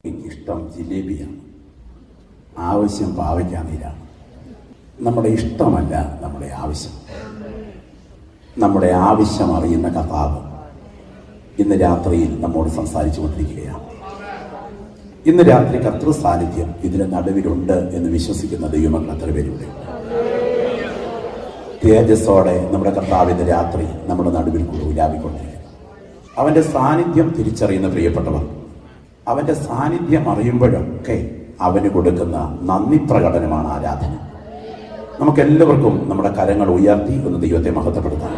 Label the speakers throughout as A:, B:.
A: ഇഷ്ടം ജിലേബിയാണ് ആവശ്യം പാവയ്ക്കാനീരാണ് നമ്മുടെ ഇഷ്ടമല്ല നമ്മുടെ ആവശ്യം നമ്മുടെ ആവശ്യം അറിയുന്ന കഥാവ് ഇന്ന് രാത്രിയിൽ നമ്മോട് സംസാരിച്ചു കൊണ്ടിരിക്കുകയാണ് ഇന്ന് രാത്രി കർത്തൃ സാന്നിധ്യം ഇതിന് നടുവിലുണ്ട് എന്ന് വിശ്വസിക്കുന്ന ദൈവമക്കൾ എത്ര പേരുണ്ട് തേജസ്സോടെ നമ്മുടെ കർത്താവിന്റെ രാത്രി നമ്മുടെ നടുവിൽ കൂടെ ഉലാവിക്കൊണ്ടിരിക്കുന്നു അവന്റെ സാന്നിധ്യം തിരിച്ചറിയുന്ന പ്രിയപ്പെട്ടവർ അവന്റെ സാന്നിധ്യം അറിയുമ്പോഴൊക്കെ അവന് കൊടുക്കുന്ന നന്ദി പ്രകടനമാണ് ആരാധന നമുക്കെല്ലാവർക്കും നമ്മുടെ കരങ്ങൾ ഉയർത്തി ഒന്ന് ദൈവത്തെ മഹത്വപ്പെടുത്താം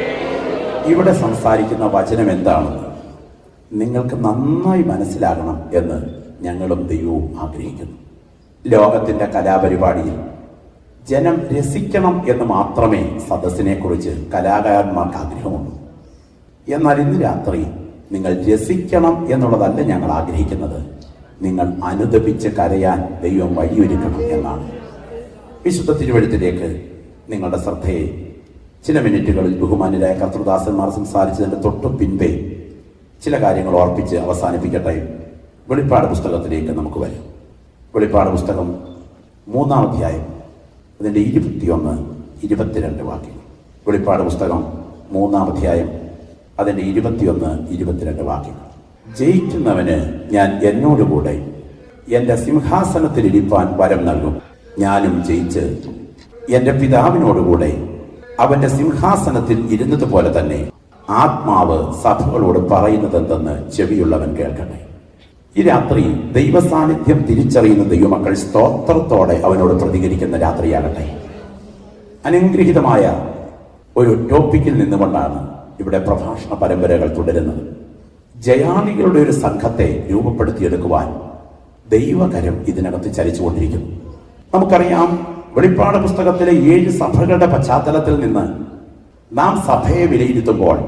A: ഇവിടെ സംസാരിക്കുന്ന വചനം എന്താണെന്ന് നിങ്ങൾക്ക് നന്നായി മനസ്സിലാകണം എന്ന് ഞങ്ങളും ദൈവവും ആഗ്രഹിക്കുന്നു ലോകത്തിന്റെ കലാപരിപാടിയിൽ ജനം രസിക്കണം എന്ന് മാത്രമേ സദസ്സിനെ കുറിച്ച് കലാകാരന്മാർക്ക് ആഗ്രഹമുള്ളൂ എന്നാൽ ഇന്ന് രാത്രി നിങ്ങൾ രസിക്കണം എന്നുള്ളതല്ല ഞങ്ങൾ ആഗ്രഹിക്കുന്നത് നിങ്ങൾ അനുദപിച്ച് കരയാൻ ദൈവം വഴിയൊരുക്കണം എന്നാണ് വിശുദ്ധ തിരുവഴുത്തിലേക്ക് നിങ്ങളുടെ ശ്രദ്ധയെ ചില മിനിറ്റുകളിൽ ബഹുമാന്യരായ കർത്തൃദാസന്മാർ സംസാരിച്ചതിന്റെ തൊട്ടു പിൻപേ ചില കാര്യങ്ങൾ ഓർപ്പിച്ച് അവസാനിപ്പിക്കട്ടെ വെളിപ്പാട് പുസ്തകത്തിലേക്ക് നമുക്ക് വരും വെളിപ്പാട് പുസ്തകം മൂന്നാം അധ്യായം അതിൻ്റെ ഇരുപത്തിയൊന്ന് ഇരുപത്തിരണ്ട് വാക്യങ്ങൾ വെളിപ്പാട് പുസ്തകം മൂന്നാം അധ്യായം അതിൻ്റെ ഇരുപത്തിയൊന്ന് ഇരുപത്തിരണ്ട് വാക്യങ്ങൾ ജയിക്കുന്നവന് ഞാൻ എന്നോടുകൂടെ എൻ്റെ സിംഹാസനത്തിൽ ഇരിപ്പാൻ വരം നൽകും ഞാനും ജയിച്ച് എൻ്റെ പിതാവിനോടുകൂടെ അവന്റെ സിംഹാസനത്തിൽ ഇരുന്നതുപോലെ തന്നെ ആത്മാവ് സഭകളോട് പറയുന്നത് എന്തെന്ന് ചെവിയുള്ളവൻ കേൾക്കട്ടെ ഈ രാത്രി ദൈവസാന്നിധ്യം തിരിച്ചറിയുന്ന ദൈവമക്കൾ സ്തോത്രത്തോടെ അവനോട് പ്രതികരിക്കുന്ന രാത്രിയാകട്ടെ അനുഗ്രഹീതമായ ഒരു ടോപ്പിക്കിൽ നിന്നുകൊണ്ടാണ് ഇവിടെ പ്രഭാഷണ പരമ്പരകൾ തുടരുന്നത് ജയാളികളുടെ ഒരു സംഘത്തെ രൂപപ്പെടുത്തിയെടുക്കുവാൻ ദൈവകരം ഇതിനകത്ത് ചലിച്ചുകൊണ്ടിരിക്കുന്നു നമുക്കറിയാം വെളിപ്പാട് പുസ്തകത്തിലെ ഏഴ് സഭകളുടെ പശ്ചാത്തലത്തിൽ നിന്ന് നാം സഭയെ വിലയിരുത്തുമ്പോൾ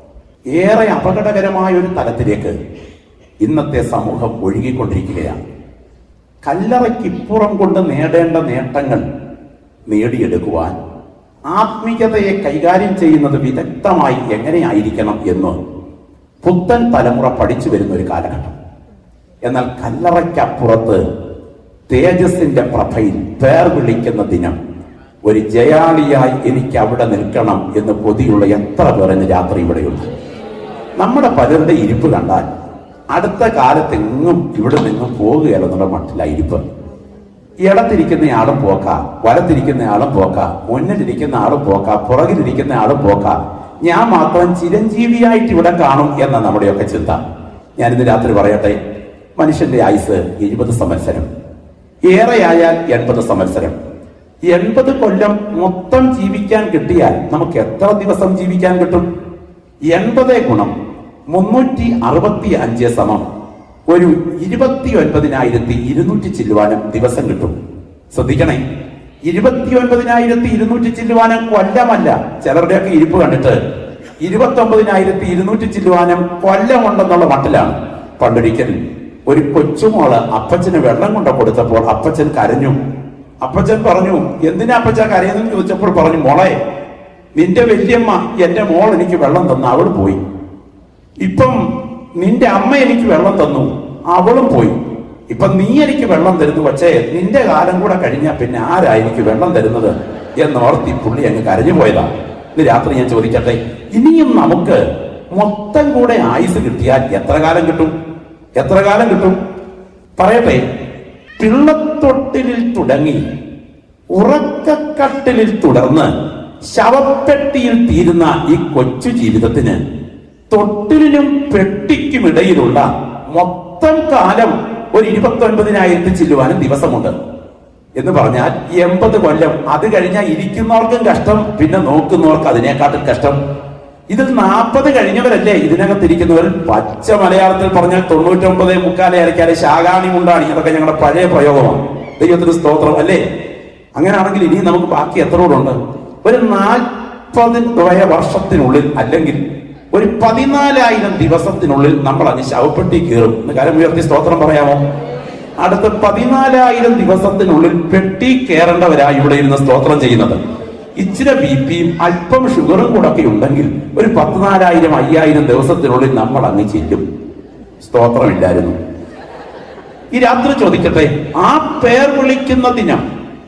A: ഏറെ അപകടകരമായ ഒരു തലത്തിലേക്ക് ഇന്നത്തെ സമൂഹം ഒഴുകിക്കൊണ്ടിരിക്കുകയാണ് കല്ലറയ്ക്കിപ്പുറം കൊണ്ട് നേടേണ്ട നേട്ടങ്ങൾ നേടിയെടുക്കുവാൻ ആത്മീയതയെ കൈകാര്യം ചെയ്യുന്നത് വിദഗ്ധമായി എങ്ങനെയായിരിക്കണം എന്ന് പുത്തൻ തലമുറ പഠിച്ചു വരുന്ന ഒരു കാലഘട്ടം എന്നാൽ കല്ലറയ്ക്കപ്പുറത്ത് തേജസ്സിന്റെ പ്രഭയിൽ പേർ വിളിക്കുന്ന ദിനം ഒരു ജയാളിയായി എനിക്ക് അവിടെ നിൽക്കണം എന്ന് കൊതിയുള്ള എത്ര പേർ ഇന്ന് രാത്രി ഇവിടെയുണ്ട് നമ്മുടെ പലരുടെ ഇരിപ്പ് കണ്ടാൽ അടുത്ത കാലത്തെങ്ങും ഇവിടെ നിന്നും പോകുകയല്ലെന്നുള്ള മട്ടില്ല ഇരിപ്പ് ഇടത്തിരിക്കുന്ന ആളും പോക്ക വലത്തിരിക്കുന്ന ആളും പോക്ക മുന്നിലിരിക്കുന്ന ആളും പോക്ക പുറകിലിരിക്കുന്ന ആളും പോക്ക ഞാൻ മാത്രം ചിരഞ്ജീവിയായിട്ട് ഇവിടെ കാണും എന്ന നമ്മുടെയൊക്കെ ചിന്ത ഞാനിന്ന് രാത്രി പറയട്ടെ മനുഷ്യന്റെ ആയുസ് എഴുപത് സംവത്സരം ഏറെയായാൽ എൺപത് സംവത്സരം എൺപത് കൊല്ലം മൊത്തം ജീവിക്കാൻ കിട്ടിയാൽ നമുക്ക് എത്ര ദിവസം ജീവിക്കാൻ കിട്ടും എൺപത് ഗുണം മുന്നൂറ്റി അറുപത്തി അഞ്ച് സമം ഒരു ഇരുപത്തി ഒൻപതിനായിരത്തി ഇരുന്നൂറ്റി ചില്ലുവാനും ദിവസം കിട്ടും ശ്രദ്ധിക്കണേ ഇരുപത്തി ഒൻപതിനായിരത്തി ഇരുന്നൂറ്റി ചില്ലുവാനും കൊല്ലമല്ല ചിലരുടെയൊക്കെ ഇരിപ്പ് കണ്ടിട്ട് ഇരുപത്തി ഒമ്പതിനായിരത്തി ഇരുന്നൂറ്റി ചില്ലുവാനും കൊല്ലമുണ്ടെന്നുള്ള മട്ടിലാണ് പണ്ടൊരിക്കൽ ഒരു കൊച്ചുമോള് അപ്പച്ചന് വെള്ളം കൊണ്ട കൊടുത്തപ്പോൾ അപ്പച്ചൻ കരഞ്ഞു അപ്പച്ചൻ പറഞ്ഞു എന്തിനാ അപ്പച്ച കരയുന്നെന്ന് ചോദിച്ചപ്പോൾ പറഞ്ഞു മോളെ നിന്റെ വല്യമ്മ എന്റെ മോൾ എനിക്ക് വെള്ളം തന്നു അവൾ പോയി ഇപ്പം നിന്റെ അമ്മ എനിക്ക് വെള്ളം തന്നു അവളും പോയി ഇപ്പൊ നീ എനിക്ക് വെള്ളം തരുന്നു പക്ഷേ നിന്റെ കാലം കൂടെ കഴിഞ്ഞാൽ പിന്നെ ആരാ എനിക്ക് വെള്ളം തരുന്നത് എന്ന് ഓർത്തി പുള്ളി അങ്ങ് കരഞ്ഞു പോയതാ ഇന്ന് രാത്രി ഞാൻ ചോദിക്കട്ടെ ഇനിയും നമുക്ക് മൊത്തം കൂടെ ആയുസ് കിട്ടിയാൽ എത്ര കാലം കിട്ടും എത്ര കാലം കിട്ടും പറയട്ടെ പിള്ളത്തൊട്ടിലിൽ തുടങ്ങി ഉറക്കക്കട്ടിലിൽ തുടർന്ന് ശവപ്പെട്ടിയിൽ തീരുന്ന ഈ കൊച്ചു ജീവിതത്തിന് തൊട്ടിലിനും പെട്ടിക്കുമിടയിലുള്ള മൊത്തം കാലം ഒരു ഇരുപത്തി ഒൻപതിനായിരത്തി ചില്ലുവാനും ദിവസമുണ്ട് എന്ന് പറഞ്ഞാൽ എൺപത് കൊല്ലം അത് കഴിഞ്ഞാൽ ഇരിക്കുന്നവർക്കും കഷ്ടം പിന്നെ നോക്കുന്നവർക്ക് അതിനേക്കാട്ടും കഷ്ടം ഇതിൽ നാൽപ്പത് കഴിഞ്ഞവരല്ലേ ഇതിനകത്തിരിക്കുന്നവർ പച്ച മലയാളത്തിൽ പറഞ്ഞാൽ തൊണ്ണൂറ്റൊമ്പത് മുക്കാലെ അരക്കാലെ ശാകാണി മുണ്ടാണി അതൊക്കെ ഞങ്ങളുടെ പഴയ പ്രയോഗമാണ് ദൈവത്തിന് സ്തോത്രം അല്ലേ അങ്ങനെയാണെങ്കിൽ ഇനി നമുക്ക് ബാക്കി എത്ര കൂടെ ഒരു നാൽപ്പത് വർഷത്തിനുള്ളിൽ അല്ലെങ്കിൽ ഒരു പതിനാലായിരം ദിവസത്തിനുള്ളിൽ നമ്മൾ അങ്ങ് ശവപ്പെട്ടി കയറും എന്ന് കാര്യം ഉയർത്തി സ്തോത്രം പറയാമോ അടുത്ത പതിനാലായിരം ദിവസത്തിനുള്ളിൽ പെട്ടി കയറേണ്ടവരായി ഇവിടെ ഇരുന്ന് സ്തോത്രം ചെയ്യുന്നത് ഇച്ചിരി ബി പിയും അല്പം ഷുഗറും കൂടെ ഒക്കെ ഉണ്ടെങ്കിൽ ഒരു പത്തിനാലായിരം അയ്യായിരം ദിവസത്തിനുള്ളിൽ നമ്മൾ അങ്ങ് ചെല്ലും സ്തോത്രമില്ലായിരുന്നു ഈ രാത്രി ചോദിക്കട്ടെ ആ പേർ വിളിക്കുന്ന ദിനം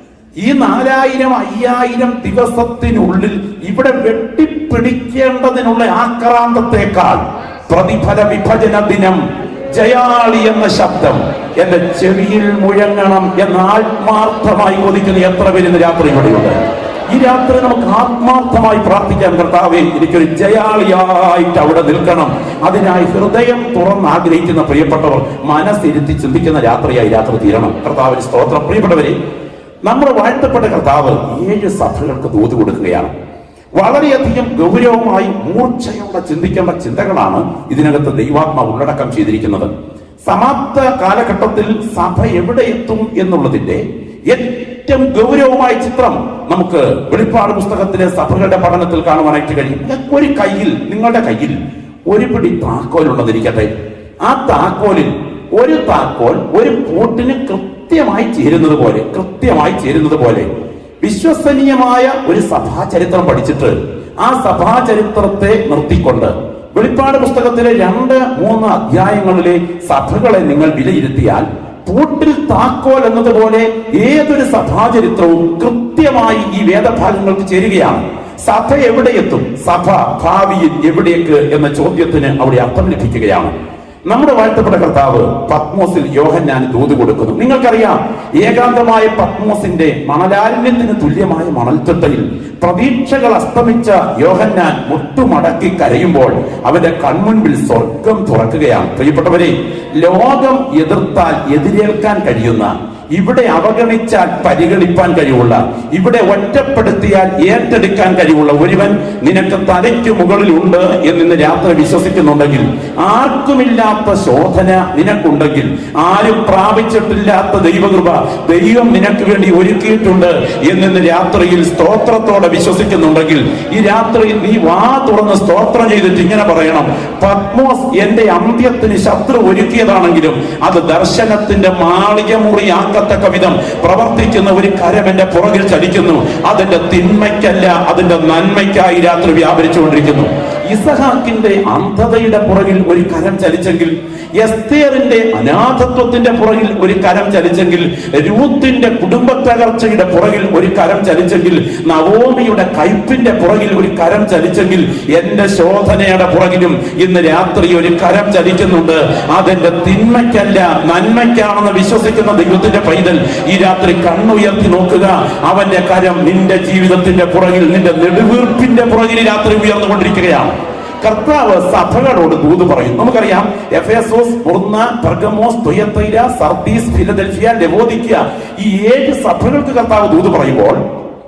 A: ഈ നാലായിരം അയ്യായിരം ദിവസത്തിനുള്ളിൽ ഇവിടെ വെട്ടിപ്പിടിക്കേണ്ടതിനുള്ള ആക്രാന്തത്തെക്കാൾ പ്രതിഫല വിഭജന ദിനം ജയാളി എന്ന ശബ്ദം എന്റെ ചെവിയിൽ മുഴങ്ങണം എന്ന് ആത്മാർത്ഥമായി കൊതിക്കുന്ന എത്ര പേര് ഇന്ന് രാത്രി ഇവിടെയുണ്ട് ഈ രാത്രി നമുക്ക് ആത്മാർത്ഥമായി പ്രാർത്ഥിക്കാൻ കർത്താവെ എനിക്കൊരു ജയാളിയായിട്ട് അവിടെ നിൽക്കണം അതിനായി ഹൃദയം തുറന്ന് ആഗ്രഹിക്കുന്ന പ്രിയപ്പെട്ടവർ മനസ്സിരുത്തി ചിന്തിക്കുന്ന രാത്രിയായി രാത്രി തീരണം കർത്താവിന് സ്തോത്രം പ്രിയപ്പെട്ടവരെ നമ്മുടെ വാഴ്ത്തപ്പെട്ട കർത്താവ് ഏഴ് സഭകൾക്ക് ദൂത് കൊടുക്കുകയാണ് വളരെയധികം ഗൗരവമായി മൂർച്ചയോടെ ചിന്തിക്കേണ്ട ചിന്തകളാണ് ഇതിനകത്ത് ദൈവാത്മ ഉള്ളടക്കം ചെയ്തിരിക്കുന്നത് സമാപ്ത കാലഘട്ടത്തിൽ സഭ എവിടെ എത്തും എന്നുള്ളതിന്റെ ഏറ്റവും ഗൗരവമായ ചിത്രം നമുക്ക് വെളിപ്പാട് പുസ്തകത്തിലെ സഭകളുടെ പഠനത്തിൽ കാണുവാനായിട്ട് കഴിയും ഒരു കയ്യിൽ നിങ്ങളുടെ കയ്യിൽ ഒരു പിടി താക്കോൽ ഉള്ളതിരിക്കട്ടെ ആ താക്കോലിൽ ഒരു താക്കോൽ ഒരു പൂട്ടിന് കൃത്യമായി ചേരുന്നത് പോലെ കൃത്യമായി ചേരുന്നത് പോലെ വിശ്വസനീയമായ ഒരു സഭാചരിത്രം പഠിച്ചിട്ട് ആ സഭാചരിത്രത്തെ നിർത്തിക്കൊണ്ട് വെളിപ്പാട് പുസ്തകത്തിലെ രണ്ട് മൂന്ന് അധ്യായങ്ങളിലെ സഭകളെ നിങ്ങൾ വിലയിരുത്തിയാൽ പൂട്ടിൽ താക്കോൽ എന്നതുപോലെ ഏതൊരു സഭാചരിത്രവും കൃത്യമായി ഈ വേദഭാഗങ്ങൾക്ക് ചേരുകയാണ് സഭ എവിടെയെത്തും സഭ ഭാവിയിൽ എവിടേക്ക് എന്ന ചോദ്യത്തിന് അവിടെ അർത്ഥം ലഭിക്കുകയാണ് നമ്മുടെ വാഴ്ത്തപ്പെട്ട കർത്താവ് പത്മോസിൽ യോഹന്നാൻ ദൂത് കൊടുക്കുന്നു നിങ്ങൾക്കറിയാം ഏകാന്തമായ പത്മോസിന്റെ മണലാരണ്യത്തിന് തുല്യമായ മണൽത്തിട്ടയിൽ പ്രതീക്ഷകൾ അസ്തമിച്ച യോഹന്നാൻ മുട്ടുമടക്കി കരയുമ്പോൾ അവന്റെ കൺമുൻപിൽ സ്വർഗം തുറക്കുകയാണ് പ്രിയപ്പെട്ടവരെ ലോകം എതിർത്താൽ എതിരേൽക്കാൻ കഴിയുന്ന ഇവിടെ അവഗണിച്ചാൽ പരിഗണിപ്പാൻ കഴിവുള്ള ഇവിടെ ഒറ്റപ്പെടുത്തിയാൽ ഏറ്റെടുക്കാൻ കഴിവുള്ള ഒരുവൻ നിനക്ക് തലയ്ക്ക് മുകളിലുണ്ട് എന്നിന്ന് രാത്രി വിശ്വസിക്കുന്നുണ്ടെങ്കിൽ ആർക്കുമില്ലാത്ത ശോധന നിനക്കുണ്ടെങ്കിൽ ആരും പ്രാപിച്ചിട്ടില്ലാത്ത ദൈവകൃപ ദൈവം നിനക്ക് വേണ്ടി ഒരുക്കിയിട്ടുണ്ട് എന്നിന്ന് രാത്രിയിൽ സ്തോത്രത്തോടെ വിശ്വസിക്കുന്നുണ്ടെങ്കിൽ ഈ രാത്രിയിൽ നീ വാ തുറന്ന് സ്തോത്രം ചെയ്തിട്ട് ഇങ്ങനെ പറയണം പത്മോസ് എന്റെ അന്ത്യത്തിന് ശത്രു ഒരുക്കിയതാണെങ്കിലും അത് ദർശനത്തിന്റെ മാളിക മുറിയാക്കത്തക്ക വിധം പ്രവർത്തിക്കുന്ന ഒരു കരം എന്റെ പുറകിൽ ചലിക്കുന്നു അതിന്റെ തിന്മയ്ക്കല്ല അതിന്റെ നന്മയ്ക്കായി രാത്രി വ്യാപരിച്ചുകൊണ്ടിരിക്കുന്നു ഇസഹാക്കിന്റെ അന്ധതയുടെ പുറകിൽ ഒരു കരം ചലിച്ചെങ്കിൽ എസ്തേറിന്റെ അനാഥത്വത്തിന്റെ പുറകിൽ ഒരു കരം ചലിച്ചെങ്കിൽ രൂത്തിന്റെ കുടുംബ തകർച്ചയുടെ പുറകിൽ ഒരു കരം ചലിച്ചെങ്കിൽ നവോമിയുടെ കയ്പിന്റെ പുറകിൽ ഒരു കരം ചലിച്ചെങ്കിൽ എന്റെ ശോധനയുടെ പുറകിലും ഇന്ന് രാത്രി ഒരു കരം ചലിക്കുന്നുണ്ട് അതെന്റെ തിന്മയ്ക്കല്ല നന്മയ്ക്കാണെന്ന് വിശ്വസിക്കുന്ന ദൈവത്തിന്റെ പൈതൽ ഈ രാത്രി കണ്ണുയർത്തി നോക്കുക അവന്റെ കരം നിന്റെ ജീവിതത്തിന്റെ പുറകിൽ നിന്റെ നെടുവീർപ്പിന്റെ പുറകിൽ ഈ രാത്രി ഉയർന്നുകൊണ്ടിരിക്കുകയാണ് കർത്താവ് സഭകളോട് ദൂത് പറയും നമുക്കറിയാം Ephesus Smyrna Pergamos Thyatira Sardis Philadelphia Laodicea ഈ ഏഴ് സഭകൾക്ക് കർത്താവ് ദൂത് പറയുമ്പോൾ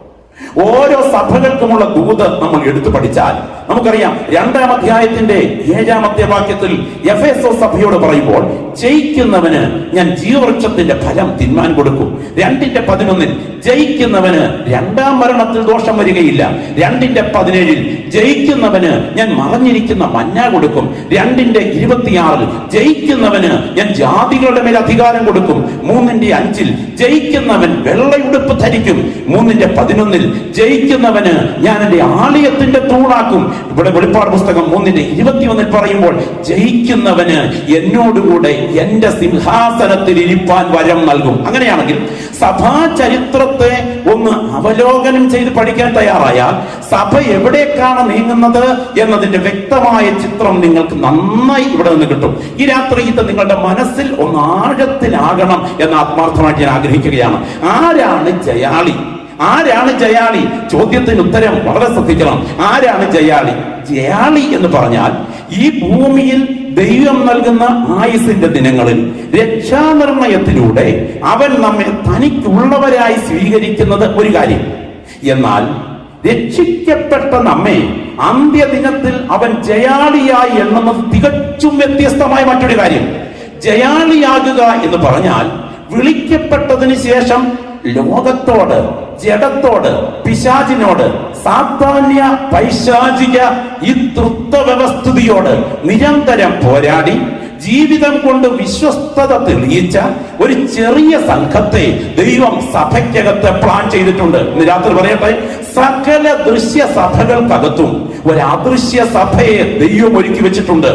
A: ഓരോ സഭകൾക്കുമുള്ള ദൂത് നമ്മൾ എടുത്തു പഠിച്ചാൽ നമുക്കറിയാം രണ്ടാം അധ്യായത്തിന്റെ ഏഴാമത്തെ വാക്യത്തിൽ എഫേസോ സഭയോട് പറയുമ്പോൾ ജയിക്കുന്നവന് ഞാൻ ജീവവൃക്ഷത്തിന്റെ ഫലം തിന്മാൻ കൊടുക്കും രണ്ടിന്റെ പതിനൊന്നിൽ ജയിക്കുന്നവന് രണ്ടാം മരണത്തിൽ ദോഷം വരികയില്ല രണ്ടിന്റെ പതിനേഴിൽ ജയിക്കുന്നവന് ഞാൻ മറഞ്ഞിരിക്കുന്ന മഞ്ഞ കൊടുക്കും രണ്ടിന്റെ ഇരുപത്തിയാറിൽ ജയിക്കുന്നവന് ഞാൻ ജാതികളുടെ മേൽ അധികാരം കൊടുക്കും മൂന്നിന്റെ അഞ്ചിൽ ജയിക്കുന്നവൻ വെള്ളയുടുപ്പ് ധരിക്കും മൂന്നിന്റെ പതിനൊന്നിൽ ജയിക്കുന്നവന് ഞാൻ എന്റെ ആലയത്തിന്റെ തൂണാക്കും ഇവിടെ വെളിപ്പാട് പുസ്തകം മൂന്നിന്റെ ഇരുപത്തിയൊന്നിൽ പറയുമ്പോൾ ജയിക്കുന്നവന് എന്നോടുകൂടെ എന്റെ സിംഹാസനത്തിൽ ഇരിപ്പാൻ വരം നൽകും അങ്ങനെയാണെങ്കിൽ സഭാ ചരിത്രത്തെ ഒന്ന് അവലോകനം ചെയ്ത് പഠിക്കാൻ തയ്യാറായാൽ സഭ എവിടേക്കാണ് നീങ്ങുന്നത് എന്നതിന്റെ വ്യക്തമായ ചിത്രം നിങ്ങൾക്ക് നന്നായി ഇവിടെ നിന്ന് കിട്ടും ഈ രാത്രി ഇത് നിങ്ങളുടെ മനസ്സിൽ ഒന്ന് ആഴത്തിലാകണം എന്ന് ആത്മാർത്ഥമായിട്ട് ഞാൻ ആഗ്രഹിക്കുകയാണ് ആരാണ് ജയാളി ആരാണ് ജയാളി ചോദ്യത്തിന് ഉത്തരം വളരെ ശ്രദ്ധിക്കണം ആരാണ് ജയാളി ജയാളി എന്ന് പറഞ്ഞാൽ ഈ ഭൂമിയിൽ ദൈവം നൽകുന്ന ആയുസിന്റെ ദിനങ്ങളിൽ രക്ഷാനിർണയത്തിലൂടെ അവൻ നമ്മെ തനിക്കുള്ളവരായി സ്വീകരിക്കുന്നത് ഒരു കാര്യം എന്നാൽ രക്ഷിക്കപ്പെട്ട നമ്മെ അന്ത്യദിനത്തിൽ അവൻ ജയാളിയായി എണ്ണുന്നത് തികച്ചും വ്യത്യസ്തമായ മറ്റൊരു കാര്യം ജയാളിയാകുക എന്ന് പറഞ്ഞാൽ വിളിക്കപ്പെട്ടതിന് ശേഷം ലോകത്തോട് ജഡത്തോട് പിശാചിനോട് സാധാന്യ പൈശാചിക ഈ തൃത്വ വ്യവസ്ഥിതിയോട് നിരന്തരം പോരാടി ജീവിതം കൊണ്ട് വിശ്വസ്തത തെളിയിച്ച ഒരു ചെറിയ സംഘത്തെ ദൈവം സഭയ്ക്കകത്ത് പ്ലാൻ ചെയ്തിട്ടുണ്ട് ഇന്ന് രാത്രി പറയട്ടെ സകല ദൃശ്യ സഭകൾക്കകത്തും ഒരു അദൃശ്യ സഭയെ ദൈവം ഒരുക്കി വെച്ചിട്ടുണ്ട്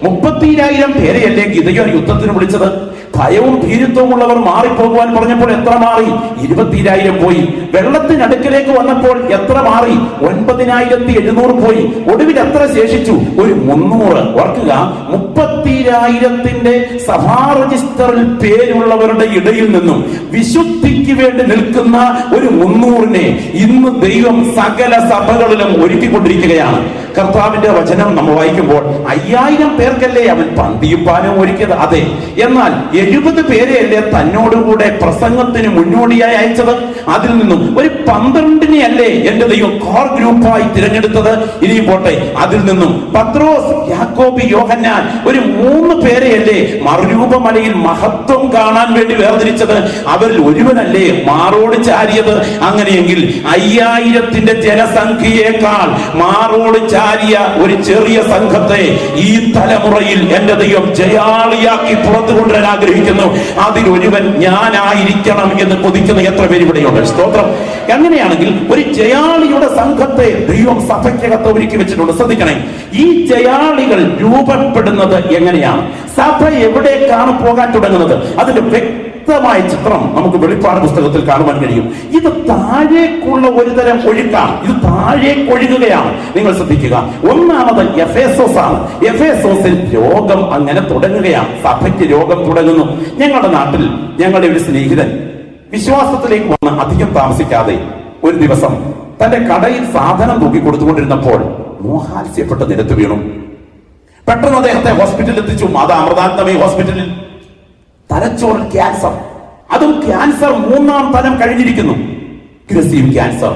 A: മുപ്പത്തിരായിരം പേരെയല്ലേ ഗിതയോൻ യുദ്ധത്തിന് വിളിച്ചത് ഭയവും ഭീരുത്വവും ഉള്ളവർ മാറിപ്പോകുവാൻ പറഞ്ഞപ്പോൾ എത്ര മാറി ഇരുപത്തിരായിരം പോയി വെള്ളത്തിനടുക്കിലേക്ക് വന്നപ്പോൾ എത്ര മാറി ഒൻപതിനായിരത്തി എഴുന്നൂറ് പോയി ഒടുവിൽ എത്ര ശേഷിച്ചു ഒരു മുന്നൂറ് ഓർക്കുക മുപ്പത്തിരായിരത്തിന്റെ സഭാ രജിസ്റ്ററിൽ പേരുള്ളവരുടെ ഇടയിൽ നിന്നും വിശുദ്ധിക്ക് വേണ്ടി നിൽക്കുന്ന ഒരു മുന്നൂറിനെ ഇന്ന് ദൈവം സകല സഭകളിലും ഒരുക്കിക്കൊണ്ടിരിക്കുകയാണ് കർത്താവിന്റെ വചനം നമ്മൾ വായിക്കുമ്പോൾ അയ്യായിരം പേർക്കല്ലേ അവൻ പന്തിയും പാനും ഒരുക്കിയത് അതെ എന്നാൽ എഴുപത് പേരെയല്ലേ തന്നോടുകൂടെ പ്രസംഗത്തിന് മുന്നോടിയായി അയച്ചത് അതിൽ നിന്നും ഒരു പന്ത്രണ്ടിനെ അല്ലേ എന്റെ ദൈവം കോർ ഗ്രൂപ്പായി തിരഞ്ഞെടുത്തത് ഇനിയും പോട്ടെ അതിൽ നിന്നും പത്രോസ് യാക്കോബി യോഹന്നാൻ ഒരു മൂന്ന് പേരെയല്ലേ മറുരൂപമലയിൽ മഹത്വം കാണാൻ വേണ്ടി വേർതിരിച്ചത് അവരിൽ ഒരുവനല്ലേ മാറോട് ചാരിയത് അങ്ങനെയെങ്കിൽ അയ്യായിരത്തിന്റെ ജനസംഖ്യയേക്കാൾ മാറോട് ചാരിയ ഒരു ചെറിയ സംഘത്തെ ഈ തലമുറയിൽ എന്റെ ദൈവം ജയാളിയാക്കി പുറത്തു കൊണ്ടുവരാൻ ആഗ്രഹിക്കുന്നു അതിലൊരുവൻ ഞാനായിരിക്കണം എന്ന് കൊതിക്കുന്ന എത്ര പേര് ഇവിടെയുണ്ട് സ്തോത്രം അങ്ങനെയാണെങ്കിൽ ഒരു ജയാളിയുടെ സംഘത്തെ ദൈവം സഭയ്ക്കകത്ത് ഒരുക്കി വെച്ചിട്ടുണ്ട് ശ്രദ്ധിക്കണേ ഈ ജയാളികൾ രൂപപ്പെടുന്നത് എങ്ങനെയാണ് സഭ എവിടേക്കാണ് പോകാൻ തുടങ്ങുന്നത് അതിന്റെ വ്യക്തമായ ചിത്രം നമുക്ക് വെളിപ്പാട് പുസ്തകത്തിൽ കാണുവാൻ കഴിയും ഇത് താഴേക്കുള്ള ഒരു തരം ഒഴുക്കാണ് ഇത് താഴേക്ക് ഒഴുകുകയാണ് നിങ്ങൾ ശ്രദ്ധിക്കുക ഒന്നാമത് എഫേസോസ് ആണ് എഫേസോസിൽ രോഗം അങ്ങനെ തുടങ്ങുകയാണ് സഭയ്ക്ക് രോഗം തുടങ്ങുന്നു ഞങ്ങളുടെ നാട്ടിൽ ഞങ്ങളുടെ ഒരു സ്നേഹിതൻ വിശ്വാസത്തിലേക്ക് വന്ന് അധികം താമസിക്കാതെ ഒരു ദിവസം തന്റെ കടയിൽ സാധനം തൂക്കി കൊടുത്തുകൊണ്ടിരുന്നപ്പോൾ മോഹാത്സ്യപ്പെട്ട് നിരത്ത് വീണു പെട്ടെന്ന് അദ്ദേഹത്തെ ഹോസ്പിറ്റലിൽ എത്തിച്ചു മാതാ അമൃതാനന്ദമയി ഹോസ്പിറ്റലിൽ തലച്ചോറിൽ ക്യാൻസർ അതും ക്യാൻസർ മൂന്നാം തരം കഴിഞ്ഞിരിക്കുന്നു ഗ്രസീവ് ക്യാൻസർ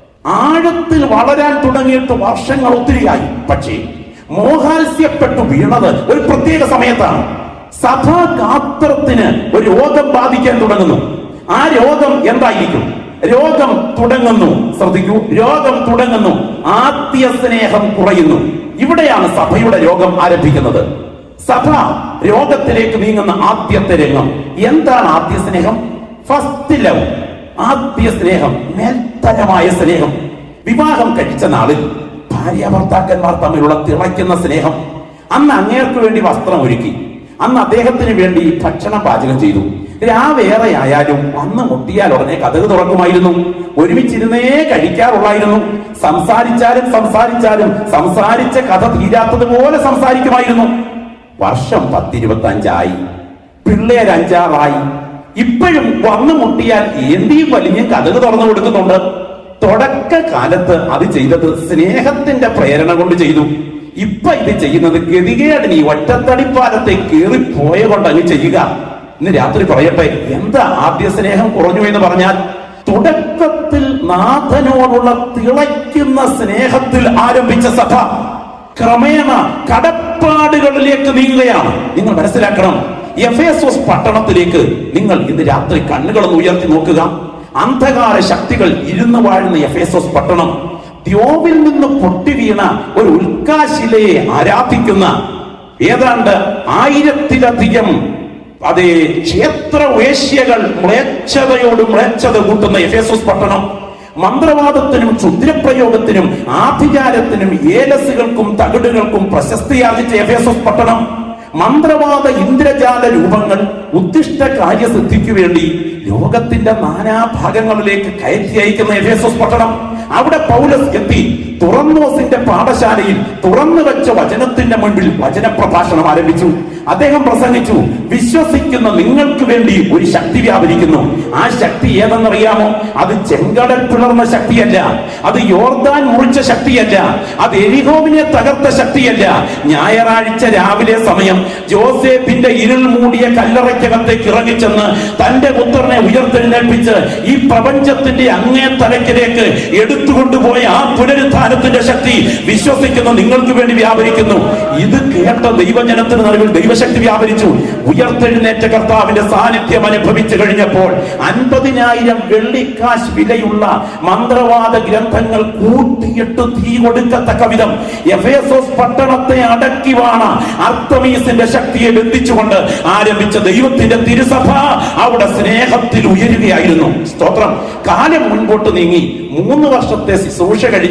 A: ആഴത്തിൽ വളരാൻ തുടങ്ങിയിട്ട് വർഷങ്ങൾ ഒത്തിരിയായി പക്ഷേ മോഹാത്സ്യപ്പെട്ടു വീണത് ഒരു പ്രത്യേക സമയത്താണ് സഭാ ഗാത്രത്തിന് ഒരു രോഗം ബാധിക്കാൻ തുടങ്ങുന്നു ആ രോഗം എന്തായിരിക്കും രോഗം തുടങ്ങുന്നു ശ്രദ്ധിക്കൂ രോഗം തുടങ്ങുന്നു ആദ്യ സ്നേഹം കുറയുന്നു ഇവിടെയാണ് സഭയുടെ രോഗം ആരംഭിക്കുന്നത് സഭ രോഗത്തിലേക്ക് നീങ്ങുന്ന ആദ്യത്തെ രംഗം എന്താണ് ആദ്യ സ്നേഹം ഫസ്റ്റ് ലവ് ആദ്യ സ്നേഹം മേൽത്തരമായ സ്നേഹം വിവാഹം കഴിച്ച നാളിൽ ഭാര്യ ഭർത്താക്കന്മാർ തമ്മിലുള്ള തിളയ്ക്കുന്ന സ്നേഹം അന്ന് അങ്ങേർക്ക് വേണ്ടി വസ്ത്രം ഒരുക്കി അന്ന് അദ്ദേഹത്തിന് വേണ്ടി ഭക്ഷണം പാചകം ചെയ്തു രാവേറെ ആയാലും അന്ന് മുട്ടിയാൽ ഉടനെ കഥക് തുറക്കുമായിരുന്നു ഒരുമിച്ചിരുന്നേ കഴിക്കാറുള്ളായിരുന്നു സംസാരിച്ചാലും സംസാരിച്ചാലും സംസാരിച്ച കഥ തീരാത്തതുപോലെ സംസാരിക്കുമായിരുന്നു വർഷം പത്തിരുപത്തി അഞ്ചായി പിള്ളേർ അഞ്ചാറായി ഇപ്പോഴും വന്നു മുട്ടിയാൽ എന്തിയും വലിഞ്ഞും കഥക് തുറന്നു കൊടുക്കുന്നുണ്ട് തുടക്ക കാലത്ത് അത് ചെയ്തത് സ്നേഹത്തിന്റെ പ്രേരണ കൊണ്ട് ചെയ്തു ഇപ്പൊ ഇത് ചെയ്യുന്നത് ഗതികേടിന് ഈ ഒറ്റത്തടിപ്പാലത്തെ കീറി പോയ കൊണ്ട് അങ്ങ് ചെയ്യുക ഇന്ന് രാത്രി പറയട്ടെ എന്താ ആദ്യ സ്നേഹം കുറഞ്ഞു എന്ന് പറഞ്ഞാൽ തുടക്കത്തിൽ നാഥനോടുള്ള തിളയ്ക്കുന്ന സ്നേഹത്തിൽ ആരംഭിച്ച സഭ ക്രമേണ കടപ്പാടുകളിലേക്ക് നീങ്ങുകയാണ് നിങ്ങൾ മനസ്സിലാക്കണം എഫേസോസ് പട്ടണത്തിലേക്ക് നിങ്ങൾ ഇന്ന് രാത്രി കണ്ണുകളൊന്ന് ഉയർത്തി നോക്കുക അന്ധകാര ശക്തികൾ ഇരുന്ന് വാഴുന്ന എഫേസോസ് പട്ടണം ദ്യോവിൽ നിന്ന് പൊട്ടി വീണ ഒരു ഉൽക്കാശിലയെ ആരാധിക്കുന്ന ഏതാണ്ട് ആയിരത്തിലധികം അതേ ക്ഷേത്ര വേശ്യകൾ മ്ലേച്ഛതയോട് മ്ലേച്ഛത കൂട്ടുന്ന എഫേസോസ് പട്ടണം മന്ത്രവാദത്തിനും ക്ഷുദ്രപ്രയോഗത്തിനും ആഭിചാരത്തിനും ഏലസുകൾക്കും തകിടുകൾക്കും പ്രശസ്തിയാർജിച്ച എഫേസോസ് പട്ടണം മന്ത്രവാദ ഇന്ദ്രജാല രൂപങ്ങൾ ഉദ്ദിഷ്ട കാര്യസിദ്ധിക്കു വേണ്ടി ലോകത്തിന്റെ നാനാഭാഗങ്ങളിലേക്ക് കയറ്റി അയക്കുന്ന എഫേസോസ് പട്ടണം അവിടെ പൗലസ് എത്തി തുറന്നോസിന്റെ പാഠശാലയിൽ തുറന്നു വെച്ച വചനത്തിന്റെ മുൻപിൽ വചനപ്രഭാഷണം ആരംഭിച്ചു അദ്ദേഹം പ്രസംഗിച്ചു വിശ്വസിക്കുന്ന നിങ്ങൾക്ക് വേണ്ടി ഒരു ശക്തി വ്യാപരിക്കുന്നു ആ ശക്തി ഏതെന്നറിയാമോ അത് ചെങ്കടൽ പിളർന്ന ശക്തിയല്ല അത് യോർദാൻ മുറിച്ച ശക്തിയല്ല അത് എരിഹോവിനെ തകർത്ത ശക്തിയല്ല ഞായറാഴ്ച രാവിലെ സമയം ജോസേഫിന്റെ ഇരുൾ മൂടിയ കല്ലറയ്ക്കകത്തേക്ക് ഇറങ്ങിച്ചെന്ന് തന്റെ പുത്രനെ ഉയർത്തെഴുന്നേൽപ്പിച്ച് ഈ പ്രപഞ്ചത്തിന്റെ അങ്ങേ തലക്കിലേക്ക് എടുത്തുകൊണ്ടുപോയ ആ പുനരുത്ഥാനത്തിന്റെ ശക്തി വിശ്വസിക്കുന്ന നിങ്ങൾക്ക് വേണ്ടി വ്യാപരിക്കുന്നു ഇത് കേട്ട ദൈവജനത്തിന് നടുവിൽ ദൈവശക്തി വ്യാപരിച്ചു ഉയർത്തെഴുന്നേറ്റ കർത്താവിന്റെ സാന്നിധ്യം അനുഭവിച്ചു കഴിഞ്ഞപ്പോൾ അൻപതിനായിരം വെള്ളിക്കാശ് വിലയുള്ള മന്ത്രവാദ ഗ്രന്ഥങ്ങൾ കൂട്ടിയിട്ട് തീ കൊടുക്കത്തക്ക വിധം എഫേസോസ് പട്ടണത്തെ അടക്കി വാണ അർത്തമീസിന്റെ ശക്തിയെ ബന്ധിച്ചുകൊണ്ട് ആരംഭിച്ച ദൈവത്തിന്റെ തിരുസഭ അവിടെ സ്നേഹത്തിൽ ഉയരുകയായിരുന്നു സ്തോത്രം കാലം മുൻപോട്ട് നീങ്ങി മൂന്ന് വർഷത്തെ ശുശ്രൂഷ കഴിഞ്ഞ്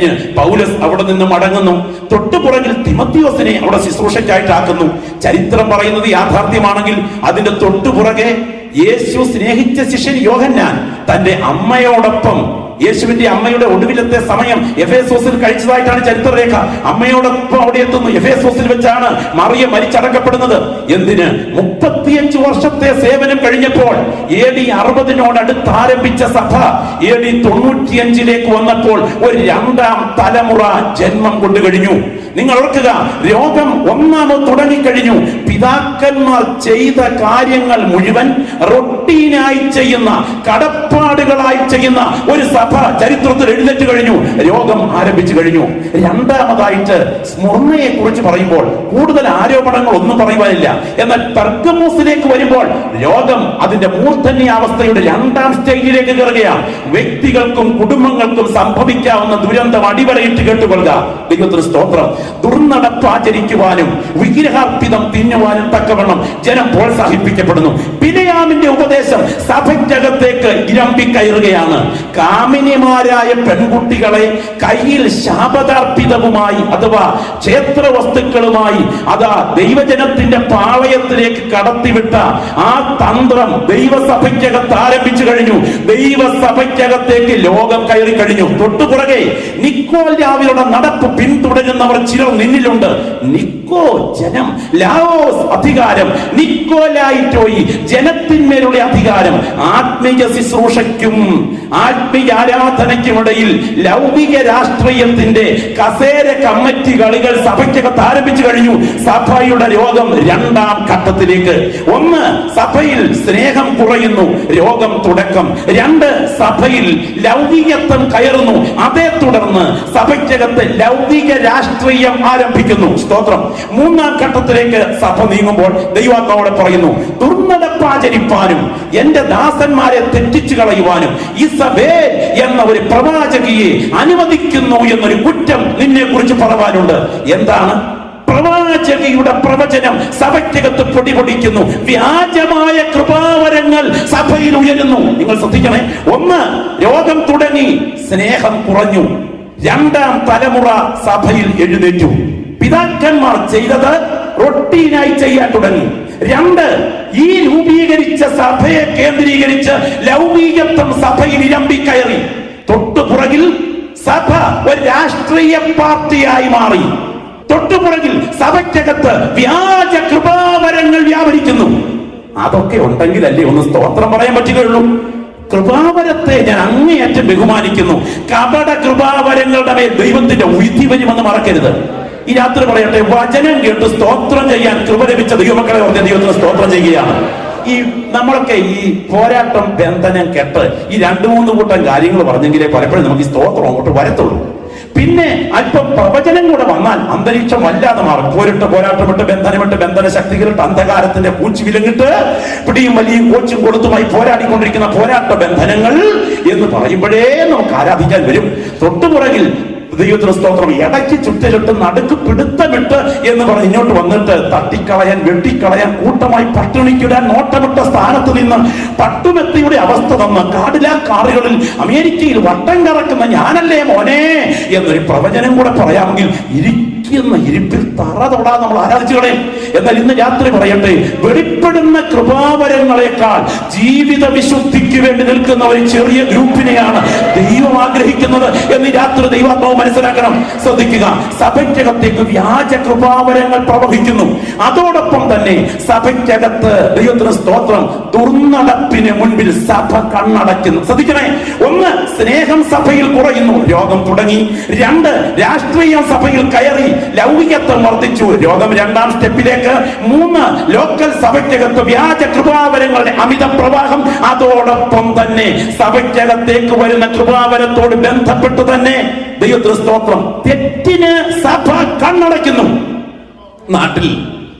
A: പൗലസ് അവിടെ നിന്ന് മടങ്ങുന്നു തൊട്ടുപുറകിൽ തിമത്തിയോസിനെ അവിടെ ശുശ്രൂഷയ്ക്കായിട്ടാക്കുന്നു ചരിത്രം പറയുന്നത് യാഥാർത്ഥ്യമാണെങ്കിൽ അതിന്റെ തൊട്ടുപുറകെ യേശു സ്നേഹിച്ച ശിഷ്യൻ യോഹന്നാൻ തന്റെ അമ്മയോടൊപ്പം യേശുവിന്റെ അമ്മയുടെ ഒടുവിലത്തെ സമയം എഫേസോസിൽ കഴിച്ചതായിട്ടാണ് ചരിത്രരേഖ അമ്മയോടൊപ്പം അവിടെ എത്തുന്നു എഫേസോസിൽ വെച്ചാണ് മറിയ മരിച്ചടക്കപ്പെടുന്നത് എന്തിന് മുപ്പത്തിയഞ്ച് വർഷത്തെ സേവനം കഴിഞ്ഞപ്പോൾ എ ഡി അറുപതിനോടടുത്ത് ആരംഭിച്ച സഭ എ ഡി തൊണ്ണൂറ്റിയഞ്ചിലേക്ക് വന്നപ്പോൾ ഒരു രണ്ടാം തലമുറ ജന്മം കൊണ്ടു കഴിഞ്ഞു നിങ്ങൾ ഓർക്കുക രോഗം ഒന്നാമത് തുടങ്ങിക്കഴിഞ്ഞു പിതാക്കന്മാർ ചെയ്ത കാര്യങ്ങൾ മുഴുവൻ റൊട്ടീനായി ചെയ്യുന്ന കടപ്പാടുകളായി ചെയ്യുന്ന ഒരു സഭ ചരിത്രത്തിൽ എഴുന്നേറ്റ് കഴിഞ്ഞു രോഗം ആരംഭിച്ചു കഴിഞ്ഞു രണ്ടാമതായിട്ട് സ്മൃണയെ കുറിച്ച് പറയുമ്പോൾ കൂടുതൽ ആരോപണങ്ങൾ ഒന്നും പറയുവാനില്ല എന്നാൽ പെർഗമൂസിലേക്ക് വരുമ്പോൾ രോഗം അതിന്റെ മൂർധന്യാവസ്ഥയുടെ രണ്ടാം സ്റ്റേജിലേക്ക് കയറുകയാണ് വ്യക്തികൾക്കും കുടുംബങ്ങൾക്കും സംഭവിക്കാവുന്ന ദുരന്തം അടിവരയിട്ട് കേട്ടുകൊള്ളുക ദൈവത്തിന് സ്തോത്രം ദുർനടപ്പ് ആചരിക്കുവാനും വിഗ്രഹാർപ്പിതം തിന്നുവാനും തക്കവണ്ണം ജനം പ്രോത്സാഹിപ്പിക്കപ്പെടുന്നു ബിലയാമിന്റെ ഉപദേശം സഭയ്ക്കകത്തേക്ക് ഇരമ്പി കയറുകയാണ് കാമിനിമാരായ പെൺകുട്ടികളെ കയ്യിൽ ശാപതാർപ്പിതവുമായി അഥവാ ക്ഷേത്ര വസ്തുക്കളുമായി അതാ ദൈവജനത്തിന്റെ പാളയത്തിലേക്ക് കടത്തിവിട്ട ആ തന്ത്രം ദൈവസഭയ്ക്കകത്ത് ആരംഭിച്ചു കഴിഞ്ഞു ദൈവസഭയ്ക്കകത്തേക്ക് ലോകം കയറി കഴിഞ്ഞു തൊട്ടുപുറകെ നിക്കോലാവിയുടെ നടപ്പ് പിന്തുടരുന്നവർ ചിലർ നിന്നിലുണ്ട് നിക്കോ ജനം ലാവോസ് അധികാരം നിക്കോലായിട്ടോയി ജനത്തിന്മേലുള്ള അധികാരം ആത്മീയ ശുശ്രൂഷയ്ക്കും ആത്മീയ ആരാധനയ്ക്കുമിടയിൽ ലൗകിക രാഷ്ട്രീയത്തിന്റെ കസേര കമ്മിറ്റി കളികൾ സഭയ്ക്കകത്ത് ആരംഭിച്ചു കഴിഞ്ഞു സഭയുടെ രോഗം രണ്ടാം ഘട്ടത്തിലേക്ക് ഒന്ന് സഭയിൽ സ്നേഹം കുറയുന്നു രോഗം തുടക്കം രണ്ട് സഭയിൽ ലൗകികത്വം കയറുന്നു അതേ തുടർന്ന് സഭയ്ക്കകത്ത് ലൗകിക രാഷ്ട്രീയം ആരംഭിക്കുന്നു സ്തോത്രം മൂന്നാം ഘട്ടത്തിലേക്ക് സഭ നീങ്ങുമ്പോൾ ദൈവാത്മാവോടെ പറയുന്നു ദുർനടപ്പാചരിപ്പാനും എന്റെ ദാസന്മാരെ തെറ്റിച്ചു കളയുവാനും ഇസബേ എന്ന ഒരു പ്രവാചകിയെ അനുവദിക്കുന്നു എന്നൊരു കുറ്റം നിന്നെ കുറിച്ച് പറവാനുണ്ട് എന്താണ് പ്രവാചകയുടെ പ്രവചനം സഭയ്ക്കകത്ത് പൊടിപൊടിക്കുന്നു വ്യാജമായ കൃപാവരങ്ങൾ സഭയിൽ ഉയരുന്നു നിങ്ങൾ ശ്രദ്ധിക്കണേ ഒന്ന് രോഗം തുടങ്ങി സ്നേഹം കുറഞ്ഞു രണ്ടാം തലമുറ സഭയിൽ എഴുന്നേറ്റു പിതാക്കന്മാർ ചെയ്തത് റൊട്ടീനായി ചെയ്യാൻ തുടങ്ങി രണ്ട് ഈ രൂപീകരിച്ച സഭയെ കേന്ദ്രീകരിച്ച് ലൗകികത്വം സഭയിൽ ഇരമ്പി കയറി തൊട്ടുപുറകിൽ സഭ ഒരു രാഷ്ട്രീയ പാർട്ടിയായി മാറി തൊട്ടുപുറകിൽ സഭയ്ക്കകത്ത് വ്യാജ കൃപാവരങ്ങൾ വ്യാപരിക്കുന്നു അതൊക്കെ ഉണ്ടെങ്കിലല്ലേ ഒന്ന് സ്തോത്രം പറയാൻ പറ്റുകയുള്ളൂ കൃപാവരത്തെ ഞാൻ അങ്ങേയറ്റം ബഹുമാനിക്കുന്നു കപട കൃപാവരങ്ങളുടെ മേൽ ദൈവത്തിന്റെ ഉയർത്തി വരുമെന്ന് മറക്കരുത് ഈ രാത്രി പറയട്ടെ വചനം കേട്ട് സ്തോത്രം ചെയ്യാൻ കൃപ ലഭിച്ച ദൈവമക്കളെ ഓർത്ത് ദൈവത്തിന് സ്തോത്രം ചെയ്യുകയാണ് ഈ നമ്മളൊക്കെ ഈ പോരാട്ടം ബന്ധനം കെട്ട് ഈ രണ്ടു മൂന്ന് കൂട്ടം കാര്യങ്ങൾ പറഞ്ഞെങ്കിലേ പലപ്പോഴും നമുക്ക് ഈ സ്തോത്രം അങ്ങോട്ട് വരത്തുള്ളൂ പിന്നെ അല്പം പ്രവചനം കൂടെ വന്നാൽ അന്തരീക്ഷം വല്ലാതെ മാറും പോരിട്ട് പോരാട്ടമിട്ട് ബന്ധനമിട്ട് ബന്ധന ശക്തികളിട്ട് അന്ധകാരത്തിന്റെ പൂച്ചി വിലങ്ങിട്ട് പിടിയും വലിയും കോച്ചും കൊടുത്തുമായി പോരാടിക്കൊണ്ടിരിക്കുന്ന പോരാട്ട ബന്ധനങ്ങൾ എന്ന് പറയുമ്പോഴേ നമുക്ക് ആരാധിക്കാൻ വരും തൊട്ടുപുറകിൽ ദൈവത്തിന് സ്തോത്രം ഇടയ്ക്ക് ചുറ്റിലിട്ട് നടുക്ക് പിടുത്തമിട്ട് എന്ന് പറഞ്ഞ് ഇങ്ങോട്ട് വന്നിട്ട് തട്ടിക്കളയാൻ വെട്ടിക്കളയാൻ കൂട്ടമായി പട്ടിണിക്കിടാൻ നോട്ടമിട്ട സ്ഥാനത്ത് നിന്ന് പട്ടുമെത്തിയുടെ അവസ്ഥ തന്ന കാടിലാ കാറുകളിൽ അമേരിക്കയിൽ വട്ടം കറക്കുന്ന ഞാനല്ലേ മോനെ എന്നൊരു പ്രവചനം കൂടെ പറയാമെങ്കിൽ ഇരിക്കുന്ന ഇരിപ്പിൽ തറ തൊടാൻ നമ്മൾ ആരാധിച്ചുകളെ എന്നാൽ ഇന്ന് രാത്രി പറയട്ടെ വെളിപ്പെടുന്ന കൃപാവരങ്ങളെക്കാൾ ജീവിത വിശുദ്ധിക്ക് വേണ്ടി നിൽക്കുന്ന ഒരു ചെറിയ ഗ്രൂപ്പിനെയാണ് ദൈവം ആഗ്രഹിക്കുന്നത് എന്ന് ഈ രാത്രി ദൈവാത്മാവ് മനസ്സിലാക്കണം ശ്രദ്ധിക്കുക സഭയ്ക്കകത്തേക്ക് വ്യാജ കൃപാവരങ്ങൾ പ്രവഹിക്കുന്നു അതോടൊപ്പം തന്നെ സഭയ്ക്കകത്ത് ദൈവത്തിന് സ്തോത്രം ദുർനടപ്പിന് മുൻപിൽ സഭ കണ്ണടയ്ക്കുന്നു ശ്രദ്ധിക്കണേ ഒന്ന് സ്നേഹം സഭയിൽ കുറയുന്നു രോഗം തുടങ്ങി രണ്ട് രാഷ്ട്രീയം സഭയിൽ കയറി ലൗകികത്വം വർദ്ധിച്ചു രോഗം രണ്ടാം സ്റ്റെപ്പിലേക്ക് മൂന്ന് ലോക്കൽ സഭയ്ക്കകത്ത് വ്യാജ കൃപാവരങ്ങളുടെ അമിത പ്രവാഹം അതോടൊപ്പം തന്നെ സഭയ്ക്കകത്തേക്ക് വരുന്ന കൃപാവരത്തോട് ബന്ധപ്പെട്ട് തന്നെ ദൈവത്തിന് സ്തോത്രം തെറ്റിന് സഭ കണ്ണടയ്ക്കുന്നു നാട്ടിൽ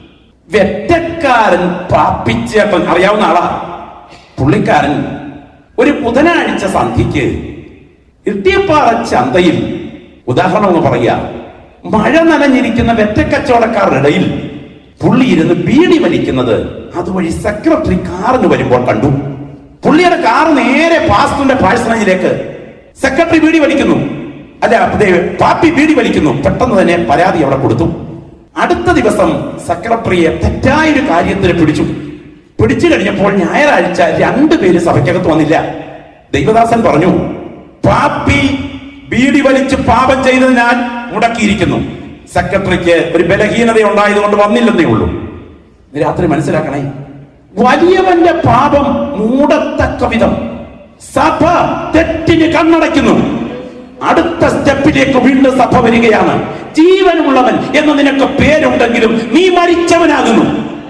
A: വെറ്റക്കാരൻ പാപ്പിച്ചേട്ടൻ അറിയാവുന്ന ആളാ പുള്ളിക്കാരൻ ഒരു ബുധനാഴ്ച സന്ധ്യയ്ക്ക് ഇട്ടിയപ്പാറ ചന്തയിൽ ഉദാഹരണം ഒന്ന് പറയുക മഴ നനഞ്ഞിരിക്കുന്ന വെറ്റക്കച്ചവടക്കാരുടെ ഇടയിൽ പുള്ളി ഇരുന്ന് ബീഡി വലിക്കുന്നത് അതുവഴി സെക്രട്ടറി കാറിന് വരുമ്പോൾ കണ്ടു പുള്ളിയുടെ കാർ നേരെ പാസ്റ്ററിന്റെ പാഴ്സണേജിലേക്ക് സെക്രട്ടറി ബീഡി വലിക്കുന്നു അല്ല ദേ, പാപ്പി ബീഡി വലിക്കുന്നു പെട്ടെന്ന് തന്നെ പരാതി അവിടെ കൊടുത്തു അടുത്ത ദിവസം സെക്രട്ടറിയെ തെറ്റായൊരു കാര്യത്തിന് പിടിച്ചു പിടിച്ചു കഴിഞ്ഞപ്പോൾ ഞായറാഴ്ച രണ്ടുപേര് സഭയ്ക്കകത്ത് വന്നില്ല ദൈവദാസൻ പറഞ്ഞു പാപ്പി ബീഡി വലിച്ച് പാപം ചെയ്തതിനാൽ മുടക്കിയിരിക്കുന്നു സെക്രട്ടറിക്ക് ഒരു ബലഹീനത ഉണ്ടായതുകൊണ്ട് വന്നില്ലെന്നേ ഉള്ളൂ ഇത് രാത്രി മനസ്സിലാക്കണേ വലിയവന്റെ പാപം മൂടത്തക്ക വിധം സഭ തെറ്റിന് കണ്ണടയ്ക്കുന്നു അടുത്ത സ്റ്റെപ്പിലേക്ക് വീണ്ടും സഭ വരികയാണ് ജീവനുള്ളവൻ എന്ന് നിനക്ക് പേരുണ്ടെങ്കിലും നീ മരിച്ചവനാകുന്നു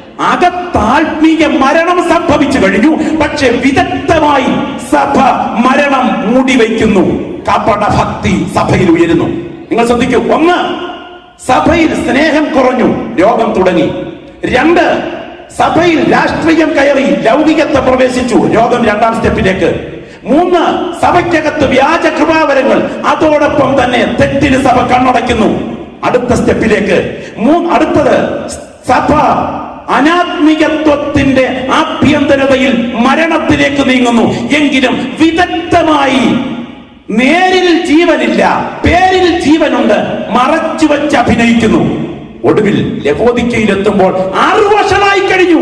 A: അകത്താത്മീയ മരണം സംഭവിച്ചു കഴിഞ്ഞു പക്ഷെ വിദഗ്ധമായി സഭ മരണം മൂടിവെക്കുന്നു കപട ഭക്തി സഭയിൽ ഉയരുന്നു നിങ്ങൾ ശ്രദ്ധിക്കൂ ഒന്ന് സഭയിൽ സ്നേഹം കുറഞ്ഞു രോഗം തുടങ്ങി രണ്ട് സഭയിൽ രാഷ്ട്രീയം കയറി ലൗകികത്തെ പ്രവേശിച്ചു രോഗം രണ്ടാം സ്റ്റെപ്പിലേക്ക് മൂന്ന് സഭയ്ക്കകത്ത് വ്യാജ കൃപാവരങ്ങൾ അതോടൊപ്പം തന്നെ തെറ്റിന് സഭ കണ്ണടയ്ക്കുന്നു അടുത്ത സ്റ്റെപ്പിലേക്ക് മൂന്ന് അടുത്തത് സഭ അനാത്മികത്വത്തിന്റെ ആഭ്യന്തരതയിൽ മരണത്തിലേക്ക് നീങ്ങുന്നു എങ്കിലും വിദഗ്ധമായി നേരിൽ ജീവനില്ല പേരിൽ ജീവനുണ്ട് മറച്ചു വെച്ച് അഭിനയിക്കുന്നു ഒടുവിൽ ലഹോദിക്കയിലെത്തുമ്പോൾ ആറു വർഷമായി കഴിഞ്ഞു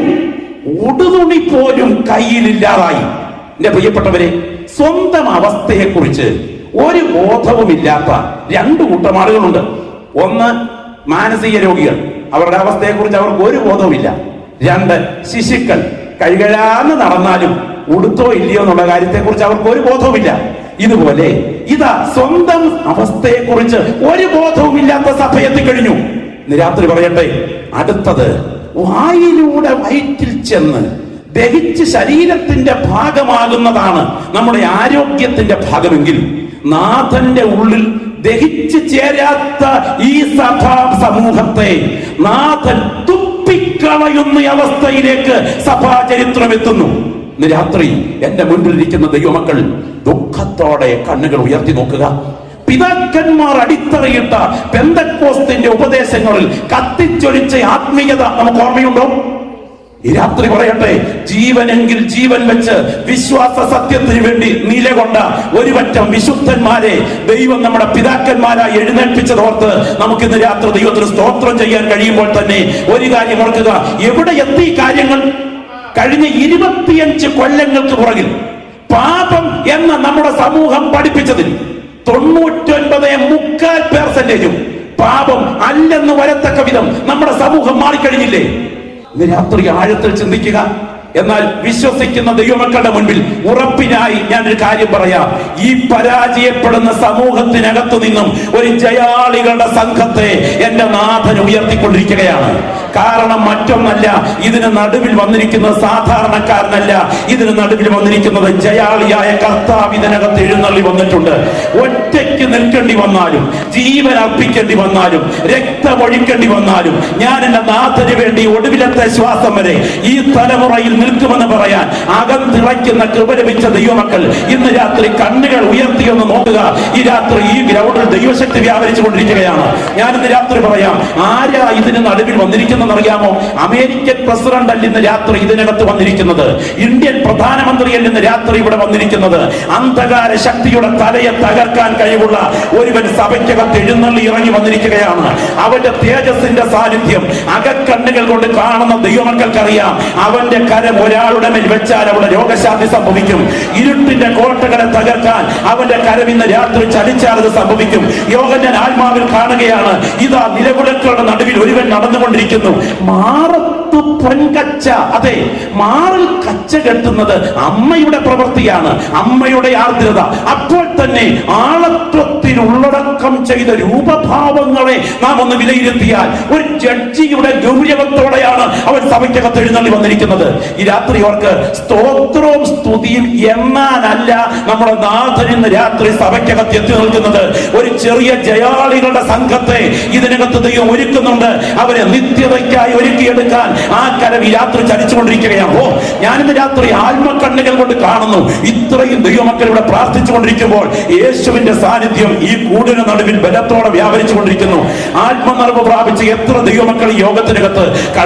A: ഉടുതുണി പോലും കയ്യിലില്ലാതായി എന്റെ പ്രിയപ്പെട്ടവരെ സ്വന്തം അവസ്ഥയെക്കുറിച്ച് ഒരു ബോധവുമില്ലാത്ത രണ്ടു കൂട്ടം ആളുകളുണ്ട് ഒന്ന് മാനസിക രോഗികൾ അവരുടെ അവസ്ഥയെക്കുറിച്ച് അവർക്ക് ഒരു ബോധവുമില്ല രണ്ട് ശിശുക്കൾ കഴുകഴാന്ന് നടന്നാലും ഉടുത്തോ ഇല്ലയോ എന്നുള്ള കാര്യത്തെക്കുറിച്ച് അവർക്ക് ഒരു ബോധവുമില്ല ഇതുപോലെ ഇതാ സ്വന്തം അവസ്ഥയെക്കുറിച്ച് ഒരു ബോധവുമില്ലാത്ത സഭ എത്തിക്കഴിഞ്ഞു ഇന്ന് രാത്രി പറയട്ടെ അടുത്തത് വായിലൂടെ വയറ്റിൽ ചെന്ന് ദഹിച്ച് ശരീരത്തിന്റെ ഭാഗമാകുന്നതാണ് നമ്മുടെ ആരോഗ്യത്തിന്റെ ഭാഗമെങ്കിൽ നാഥന്റെ ഉള്ളിൽ ദഹിച്ചു ചേരാത്ത ഈ സഭാ സമൂഹത്തെ നാഥൻ തുപ്പിക്കളയുന്ന അവസ്ഥയിലേക്ക് സഭാചരിത്രം എത്തുന്നു ഇന്ന് രാത്രി എന്റെ മുൻപിലിരിക്കുന്ന ദൈവമക്കൾ ദുഃഖത്തോടെ കണ്ണുകൾ ഉയർത്തി നോക്കുക പിതാക്കന്മാർ അടിത്തറയിട്ട പെന്തക്കോസ്തിന്റെ ഉപദേശങ്ങളിൽ കത്തിച്ചൊലിച്ച ആത്മീയത നമുക്ക് ഓർമ്മയുണ്ടോ ഈ രാത്രി പറയട്ടെ ജീവനെങ്കിൽ ജീവൻ വെച്ച് വിശ്വാസ സത്യത്തിന് വേണ്ടി നിലകൊണ്ട ഒരു പറ്റം വിശുദ്ധന്മാരെ ദൈവം നമ്മുടെ പിതാക്കന്മാരായി എഴുന്നേൽപ്പിച്ചതോർത്ത് നമുക്ക് ഇന്ന് രാത്രി ദൈവത്തിന് സ്തോത്രം ചെയ്യാൻ കഴിയുമ്പോൾ തന്നെ ഒരു കാര്യം ഓർക്കുക എവിടെ എത്തി ഈ കാര്യങ്ങൾ കഴിഞ്ഞ ഇരുപത്തിയഞ്ച് കൊല്ലങ്ങൾക്ക് പുറകിൽ പാപം എന്ന നമ്മുടെ സമൂഹം പഠിപ്പിച്ചതിൽ തൊണ്ണൂറ്റൊൻപത് മുക്കാൽ പേർസെന്റേജും പാപം അല്ലെന്ന് വരത്തക്ക വിധം നമ്മുടെ സമൂഹം മാറിക്കഴിഞ്ഞില്ലേ ഇന്ന് രാത്രി ആഴത്തിൽ ചിന്തിക്കുക എന്നാൽ വിശ്വസിക്കുന്ന ദൈവമക്കളുടെ മുൻപിൽ ഉറപ്പിനായി ഞാൻ ഒരു കാര്യം പറയാം ഈ പരാജയപ്പെടുന്ന സമൂഹത്തിനകത്തു നിന്നും ഒരു ജയാളികളുടെ സംഘത്തെ എന്റെ നാഥൻ ഉയർത്തിക്കൊണ്ടിരിക്കുകയാണ് കാരണം മറ്റൊന്നല്ല ഇതിന് നടുവിൽ വന്നിരിക്കുന്നത് സാധാരണക്കാരനല്ല ഇതിന് നടുവിൽ വന്നിരിക്കുന്നത് ജയാളിയായ കർത്താവ് ഇതിനകത്ത് എഴുന്നള്ളി വന്നിട്ടുണ്ട് ഒറ്റയ്ക്ക് നിൽക്കേണ്ടി വന്നാലും ജീവൻ അർപ്പിക്കേണ്ടി വന്നാലും രക്തമൊഴിക്കേണ്ടി വന്നാലും ഞാൻ എന്റെ നാഥന് വേണ്ടി ഒടുവിലത്തെ ശ്വാസം വരെ ഈ തലമുറയിൽ നിൽക്കുമെന്ന് പറയാൻ അകം തിളയ്ക്കുന്ന കൃപ ലഭിച്ച ദൈവമക്കൾ ഇന്ന് രാത്രി കണ്ണുകൾ ഉയർത്തിയൊന്ന് നോക്കുക ഈ രാത്രി ഈ ഗ്രൗണ്ടിൽ ദൈവശക്തി വ്യാപരിച്ചു കൊണ്ടിരിക്കുകയാണ് ഞാൻ ഇന്ന് രാത്രി പറയാം ആരാ ഇതിന് നടുവിൽ വന്നിരിക്കുന്നതെന്ന് അറിയാമോ അമേരിക്കൻ പ്രസിഡന്റ് അല്ല ഇന്ന് രാത്രി ഇതിനകത്ത് വന്നിരിക്കുന്നത് ഇന്ത്യൻ പ്രധാനമന്ത്രിയല്ല ഇന്ന് രാത്രി ഇവിടെ വന്നിരിക്കുന്നത് അന്ധകാര ശക്തിയുടെ തലയെ തകർക്കാൻ കഴിവുള്ള ഒരുവൻ സഭയ്ക്കകത്ത് എഴുന്നള്ളി ഇറങ്ങി വന്നിരിക്കുകയാണ് അവന്റെ തേജസ്സിന്റെ സാന്നിധ്യം അകക്കണ്ണുകൾ കൊണ്ട് കാണുന്ന ദൈവമക്കൾക്കറിയാം അവന്റെ കരം ഒരാളുടെ മേൽ വെച്ചാൽ അവിടെ രോഗശാന്തി സംഭവിക്കും ഇരുട്ടിന്റെ കോട്ടകളെ തകർക്കാൻ അവന്റെ കരം ഇന്ന് രാത്രി ചലിച്ചാൽ അത് സംഭവിക്കും യോഗം ഞാൻ ആത്മാവിൽ കാണുകയാണ് ഇതാ നിലവിളക്കുകളുടെ നടുവിൽ ഒരുവൻ നടന്നുകൊണ്ടിരിക്കുന്നു മാറത്തു പൊൻകച്ച അതെ മാറിൽ കച്ച കെട്ടുന്നത് അമ്മയുടെ പ്രവൃത്തിയാണ് അമ്മയുടെ ആർദ്രത അപ്പോൾ തന്നെ ആളത്വത്തിൽ ഉള്ളടക്കം ചെയ്ത രൂപഭാവങ്ങളെ നാം ഒന്ന് വിലയിരുത്തിയാൽ ഒരു ജഡ്ജിയുടെ ഗൗരവത്തോടെയാണ് അവൻ സഭയ്ക്കകത്ത് എഴുന്നള്ളി വന്നിരിക്കുന്നത് ഈ രാത്രി അവർക്ക് സ്തോത്രവും സ്തുതിയും എന്നാനല്ല നമ്മുടെ നാഥൻ ഇന്ന് രാത്രി സഭയ്ക്കകത്ത് എത്തി നിൽക്കുന്നത് ഒരു ചെറിയ ജയാളികളുടെ സംഘത്തെ ഇതിനകത്ത് ദൈവം ഒരുക്കുന്നുണ്ട് അവരെ നിത്യതയ്ക്കായി ഒരുക്കിയെടുക്കാൻ ആ കരം ഈ രാത്രി ചലിച്ചുകൊണ്ടിരിക്കുകയാണ് ഓ ഞാനിന്ന് രാത്രി ആത്മക്കണ്ണുകൾ കൊണ്ട് കാണുന്നു ഇത്രയും ദൈവമക്കൾ ഇവിടെ പ്രാർത്ഥിച്ചുകൊണ്ടിരിക്കുമ്പോൾ യേശുവിന്റെ സാന്നിധ്യം ഈ കൂടിന് നടുവിൽ ബലത്തോടെ വ്യാപരിച്ചുകൊണ്ടിരിക്കുന്നു ആത്മനിർവ് പ്രാപിച്ച് എത്ര ദൈവമക്കൾ ഈ യോഗത്തിനകത്ത് കണ്ണുകൾ ഉയർത്തി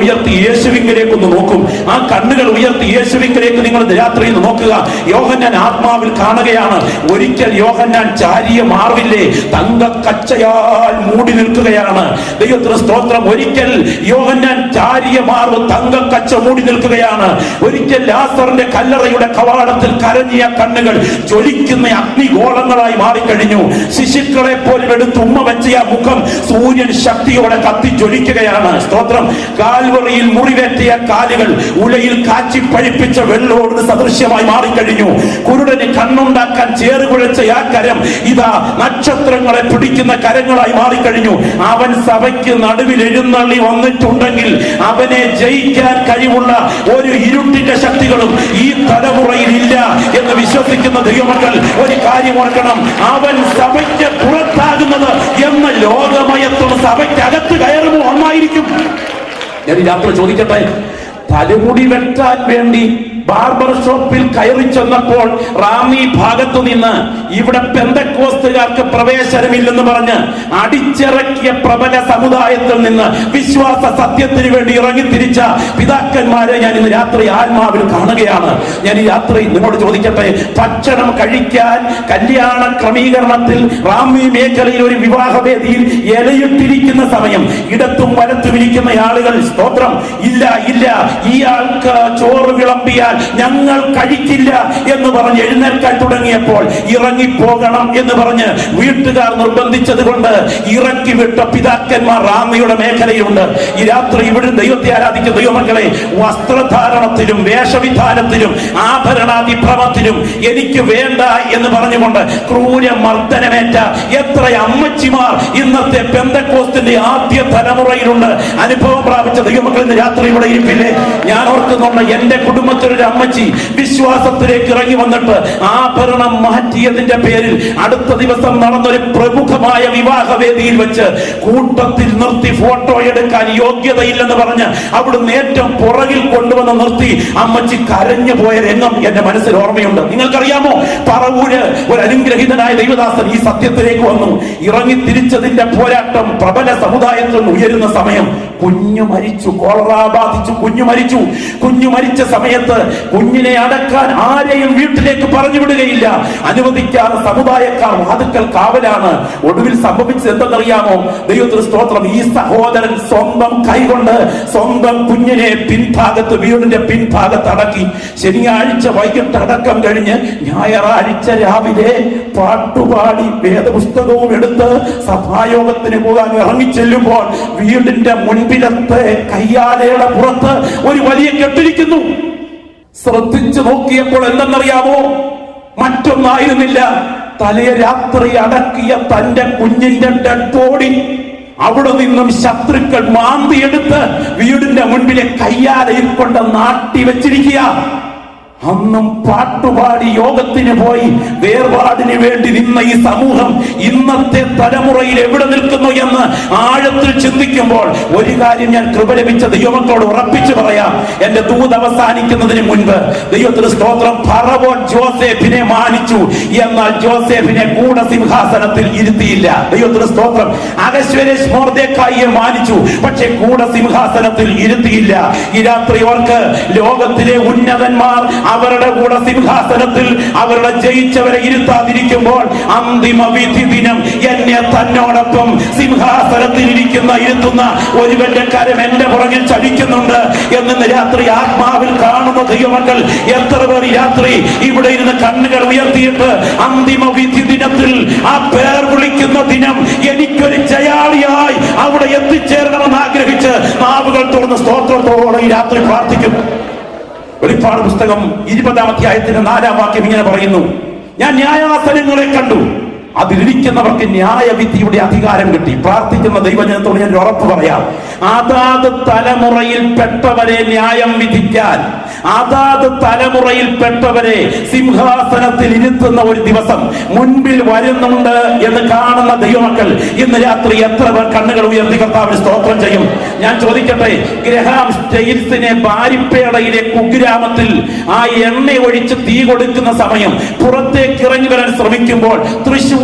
A: ഉയർത്തി യേശുവിങ്കിലേക്ക് ഒന്ന് നോക്കും ആ കണ്ണുകൾ ഉയർത്തി യേശുവിങ്കിലേക്ക് നിങ്ങൾ രാത്രിയിൽ നോക്കുക യോഹന്നാൻ ആത്മാവിൽ കാണുകയാണ് ഒരിക്കൽ യോഹന്നാൻ ചാരിയ മാർവില്ലേ തങ്ക കച്ചയാൽ മൂടി നിൽക്കുകയാണ് ദൈവത്തിന് സ്തോത്രം ഒരിക്കൽ യോഹന്നാൻ ചാരിയ മാർവ് തങ്ക കച്ച മൂടി നിൽക്കുകയാണ് ഒരിക്കൽ ലാസറിന്റെ കല്ലറയുടെ കവാടത്തിൽ കരഞ്ഞിയ കണ്ണുകൾ ജ്വലിക്കുന്ന അഗ്നിഗോളങ്ങളായി മാറിക്കഴിഞ്ഞു ശിശുക്കളെ പോലും എടുത്ത് ഉമ്മ വെച്ച ആ മുഖം സൂര്യൻ ശക്തിയോടെ കത്തി ജ്വലിക്കുകയാണ് സ്തോത്രം കാൽവറിയിൽ മുറിവേറ്റിയ കാലുകൾ ഉലയിൽ കാച്ചി പഴിപ്പിച്ച വെള്ളോട് സദൃശ്യമായി മാറിക്കഴിഞ്ഞു കുരുടന് കണ്ണുണ്ടാക്കാൻ ചേറുകുഴച്ച ആ കരം ഇതാ നക്ഷത്രങ്ങളെ പിടിക്കുന്ന കരങ്ങളായി മാറിക്കഴിഞ്ഞു അവൻ സഭയ്ക്ക് നടുവിൽ എഴുന്നള്ളി വന്നിട്ടുണ്ടെങ്കിൽ അവനെ ജയിക്കാൻ കഴിവുള്ള ഒരു ഇരുട്ടിന്റെ ശക്തികളും ഈ തലമുറയിൽ ഇല്ല എന്ന് വിശ്വസിക്കുന്ന ദൈവമക്കൾ ഒരു കാര്യം ഓർക്കണം അവൻ സഭയ്ക്ക് പുറത്താകുന്നത് എന്ന ലോകമയത്തും സഭയ്ക്കകത്ത് കയറുമോ ഒന്നായിരിക്കും ഞാൻ ഈ രാത്രി ചോദിക്കട്ടെ തലമുടി വെട്ടാൻ വേണ്ടി ബാർബർ ഷോപ്പിൽ കയറി ചെന്നപ്പോൾ റാന്നി ഭാഗത്തു നിന്ന് ഇവിടെ പെന്തക്കോസ്തുകാർക്ക് പ്രവേശനമില്ലെന്ന് പറഞ്ഞ് അടിച്ചിറക്കിയ പ്രബല സമുദായത്തിൽ നിന്ന് വിശ്വാസ സത്യത്തിന് വേണ്ടി ഇറങ്ങി തിരിച്ച പിതാക്കന്മാരെ ഞാൻ ഇന്ന് രാത്രി ആത്മാവിൽ കാണുകയാണ് ഞാൻ ഈ രാത്രി നിങ്ങളോട് ചോദിക്കട്ടെ ഭക്ഷണം കഴിക്കാൻ കല്യാണ ക്രമീകരണത്തിൽ റാന്നി മേഖലയിൽ ഒരു വിവാഹവേദിയിൽ ഇലയിട്ടിരിക്കുന്ന സമയം ഇടത്തും വലത്തും ഇരിക്കുന്ന ആളുകൾ സ്തോത്രം ഇല്ല ഇല്ല ഈ ആൾക്ക് ചോറ് വിളമ്പിയാൽ ഞങ്ങൾ കഴിക്കില്ല എന്ന് പറഞ്ഞ് എഴുന്നേൽക്കാൻ തുടങ്ങിയപ്പോൾ ഇറങ്ങിപ്പോകണം എന്ന് പറഞ്ഞ് വീട്ടുകാർ നിർബന്ധിച്ചത് കൊണ്ട് ഇറക്കി വിട്ട പിതാക്കന്മാർ റാന്നിയുടെ മേഖലയിലുണ്ട് ഈ രാത്രി ഇവിടെ ദൈവത്തെ ആരാധിക്കുന്ന ദൈവമക്കളെ വസ്ത്രധാരണത്തിലും വേഷവിധാനത്തിലും ആഭരണാതിഭ്രമത്തിലും എനിക്ക് വേണ്ട എന്ന് പറഞ്ഞുകൊണ്ട് ക്രൂര മർദ്ദനമേറ്റ എത്ര അമ്മച്ചിമാർ ഇന്നത്തെ പെന്തക്കോസ്റ്റിന്റെ ആദ്യ തലമുറയിലുണ്ട് അനുഭവം പ്രാപിച്ച ദൈവമക്കൾ ഇന്ന് രാത്രി ഇവിടെ ഇരിപ്പില്ലേ ഞാൻ ഓർക്കുന്നുണ്ട് എന്റെ കുടുംബത്തിലൊരു അമ്മച്ചി വിശ്വാസത്തിലേക്ക് ഇറങ്ങി വന്നിട്ട് ആഭരണം മാറ്റിയതിന്റെ പേരിൽ അടുത്ത ദിവസം നടന്നൊരു പ്രമുഖമായ വിവാഹവേദിയിൽ വെച്ച് കൂട്ടത്തിൽ നിർത്തി ഫോട്ടോ എടുക്കാൻ യോഗ്യതയില്ലെന്ന് പറഞ്ഞ് അവിടുന്ന് ഏറ്റവും പുറകിൽ കൊണ്ടുവന്ന് നിർത്തി അമ്മച്ചി കരഞ്ഞു പോയ രംഗം എന്റെ മനസ്സിൽ ഓർമ്മയുണ്ട് നിങ്ങൾക്കറിയാമോ പറവൂര് ഒരു അനുഗ്രഹീതനായ ദൈവദാസൻ ഈ സത്യത്തിലേക്ക് വന്നു ഇറങ്ങി തിരിച്ചതിന്റെ പോരാട്ടം പ്രബല സമുദായത്തിൽ നിന്ന് ഉയരുന്ന സമയം കുഞ്ഞു മരിച്ചു കോളറ ബാധിച്ചു കുഞ്ഞു മരിച്ചു കുഞ്ഞു മരിച്ച സമയത്ത് കുഞ്ഞിനെ അടക്കാൻ ആരെയും വീട്ടിലേക്ക് പറഞ്ഞു വിടുകയില്ല അനുവദിക്കാതെ സമുദായക്കാർ വാതുക്കൽ കാവലാണ് ഒടുവിൽ സംഭവിച്ചത് എന്തെന്നറിയാമോ ദൈവത്തിന് സ്തോത്രം ഈ സഹോദരൻ സ്വന്തം കൈകൊണ്ട് സ്വന്തം കുഞ്ഞിനെ പിൻഭാഗത്ത് വീടിന്റെ പിൻഭാഗത്ത് അടക്കി ശനിയാഴ്ച വൈകിട്ട് അടക്കം കഴിഞ്ഞ് ഞായറാഴ്ച രാവിലെ പാട്ടുപാടി വേദപുസ്തകവും എടുത്ത് സഭായോഗത്തിന് പോകാൻ ഇറങ്ങിച്ചെല്ലുമ്പോൾ വീടിന്റെ മുൻപിലത്തെ കയ്യാലയുടെ പുറത്ത് ഒരു വലിയ കെട്ടിരിക്കുന്നു ശ്രദ്ധിച്ചു നോക്കിയപ്പോൾ എന്തെന്നറിയാമോ മറ്റൊന്നായിരുന്നില്ല തലേ രാത്രി അടക്കിയ തന്റെ കുഞ്ഞിന്റെ ഡെഡ് ബോഡി അവിടെ നിന്നും ശത്രുക്കൾ മാന്തിയെടുത്ത് വീടിന്റെ മുൻപിലെ കയ്യാലയിൽ കൊണ്ട് നാട്ടി വെച്ചിരിക്കുക അന്നും പാട്ടുപാടി യോഗത്തിന് പോയി വേർപാടിന് വേണ്ടി നിന്ന ഈ സമൂഹം ഇന്നത്തെ തലമുറയിൽ എവിടെ നിൽക്കുന്നു എന്ന് ആഴത്തിൽ ചിന്തിക്കുമ്പോൾ ഒരു കാര്യം ഞാൻ കൃപ ലഭിച്ച ദൈവമക്കളോട് ഉറപ്പിച്ചു പറയാം എന്റെ ദൂത് അവസാനിക്കുന്നതിന് മുൻപ് ദൈവത്തിന് സ്തോത്രം ഫറവോൻ ജോസേഫിനെ മാനിച്ചു എന്നാൽ ജോസേഫിനെ കൂടെ സിംഹാസനത്തിൽ ഇരുത്തിയില്ല ദൈവത്തിന് സ്തോത്രം അഗശ്വരേഷ് മോർദേക്കായിയെ മാനിച്ചു പക്ഷെ കൂടെ സിംഹാസനത്തിൽ ഇരുത്തിയില്ല ഈ രാത്രി അവർക്ക് ലോകത്തിലെ ഉന്നതന്മാർ അവരുടെ കൂടെ സിംഹാസനത്തിൽ അവരുടെ ജയിച്ചവരെ ഇരുത്താതിരിക്കുമ്പോൾ അന്തിമ വിധി ദിനം എന്നെ തന്നോടൊപ്പം സിംഹാസനത്തിൽ ഇരിക്കുന്ന ഇരുത്തുന്ന ഒരുവന്റെ കരം എന്റെ പുറകിൽ ചലിക്കുന്നുണ്ട് എന്ന് രാത്രി ആത്മാവിൽ കാണുന്ന ദൈവമക്കൾ എത്ര പേർ ഈ രാത്രി ഇവിടെ ഇരുന്ന് കണ്ണുകൾ ഉയർത്തിയിട്ട് അന്തിമ വിധി ദിനത്തിൽ ആ പേർ വിളിക്കുന്ന ദിനം എനിക്കൊരു ജയാളിയായി അവിടെ എത്തിച്ചേരണമെന്ന് ആഗ്രഹിച്ച് നാവുകൾ തുറന്ന് സ്തോത്രത്തോടെ ഈ രാത്രി പ്രാർത്ഥിക്കും വെളിപ്പാട് പുസ്തകം ഇരുപതാം അധ്യായത്തിന്റെ നാലാം വാക്യം ഇങ്ങനെ പറയുന്നു ഞാൻ ന്യായാസനങ്ങളെ കണ്ടു അതിലിരിക്കുന്നവർക്ക് ന്യായവിധിയുടെ അധികാരം കിട്ടി പ്രാർത്ഥിക്കുന്ന ദൈവജനത്തോട് ഞാൻ ഒരു ഉറപ്പ് പറയാം അതാത് തലമുറയിൽ പെട്ടവരെ ന്യായം വിധിക്കാൻ അതാത് തലമുറയിൽ പെട്ടവരെ സിംഹാസനത്തിൽ ഇരുത്തുന്ന ഒരു ദിവസം മുൻപിൽ വരുന്നുണ്ട് എന്ന് കാണുന്ന ദൈവമക്കൾ ഇന്ന് രാത്രി എത്ര പേർ കണ്ണുകൾ ഉയർത്തി കർത്താവിന് സ്തോത്രം ചെയ്യും ഞാൻ ചോദിക്കട്ടെ ഗ്രഹാം സ്റ്റെയിൽസിനെ ബാരിപ്പേടയിലെ കുഗ്രാമത്തിൽ ആ എണ്ണ ഒഴിച്ച് തീ കൊടുക്കുന്ന സമയം പുറത്തേക്ക് ഇറങ്ങി വരാൻ ശ്രമിക്കുമ്പോൾ തൃശ്ശൂർ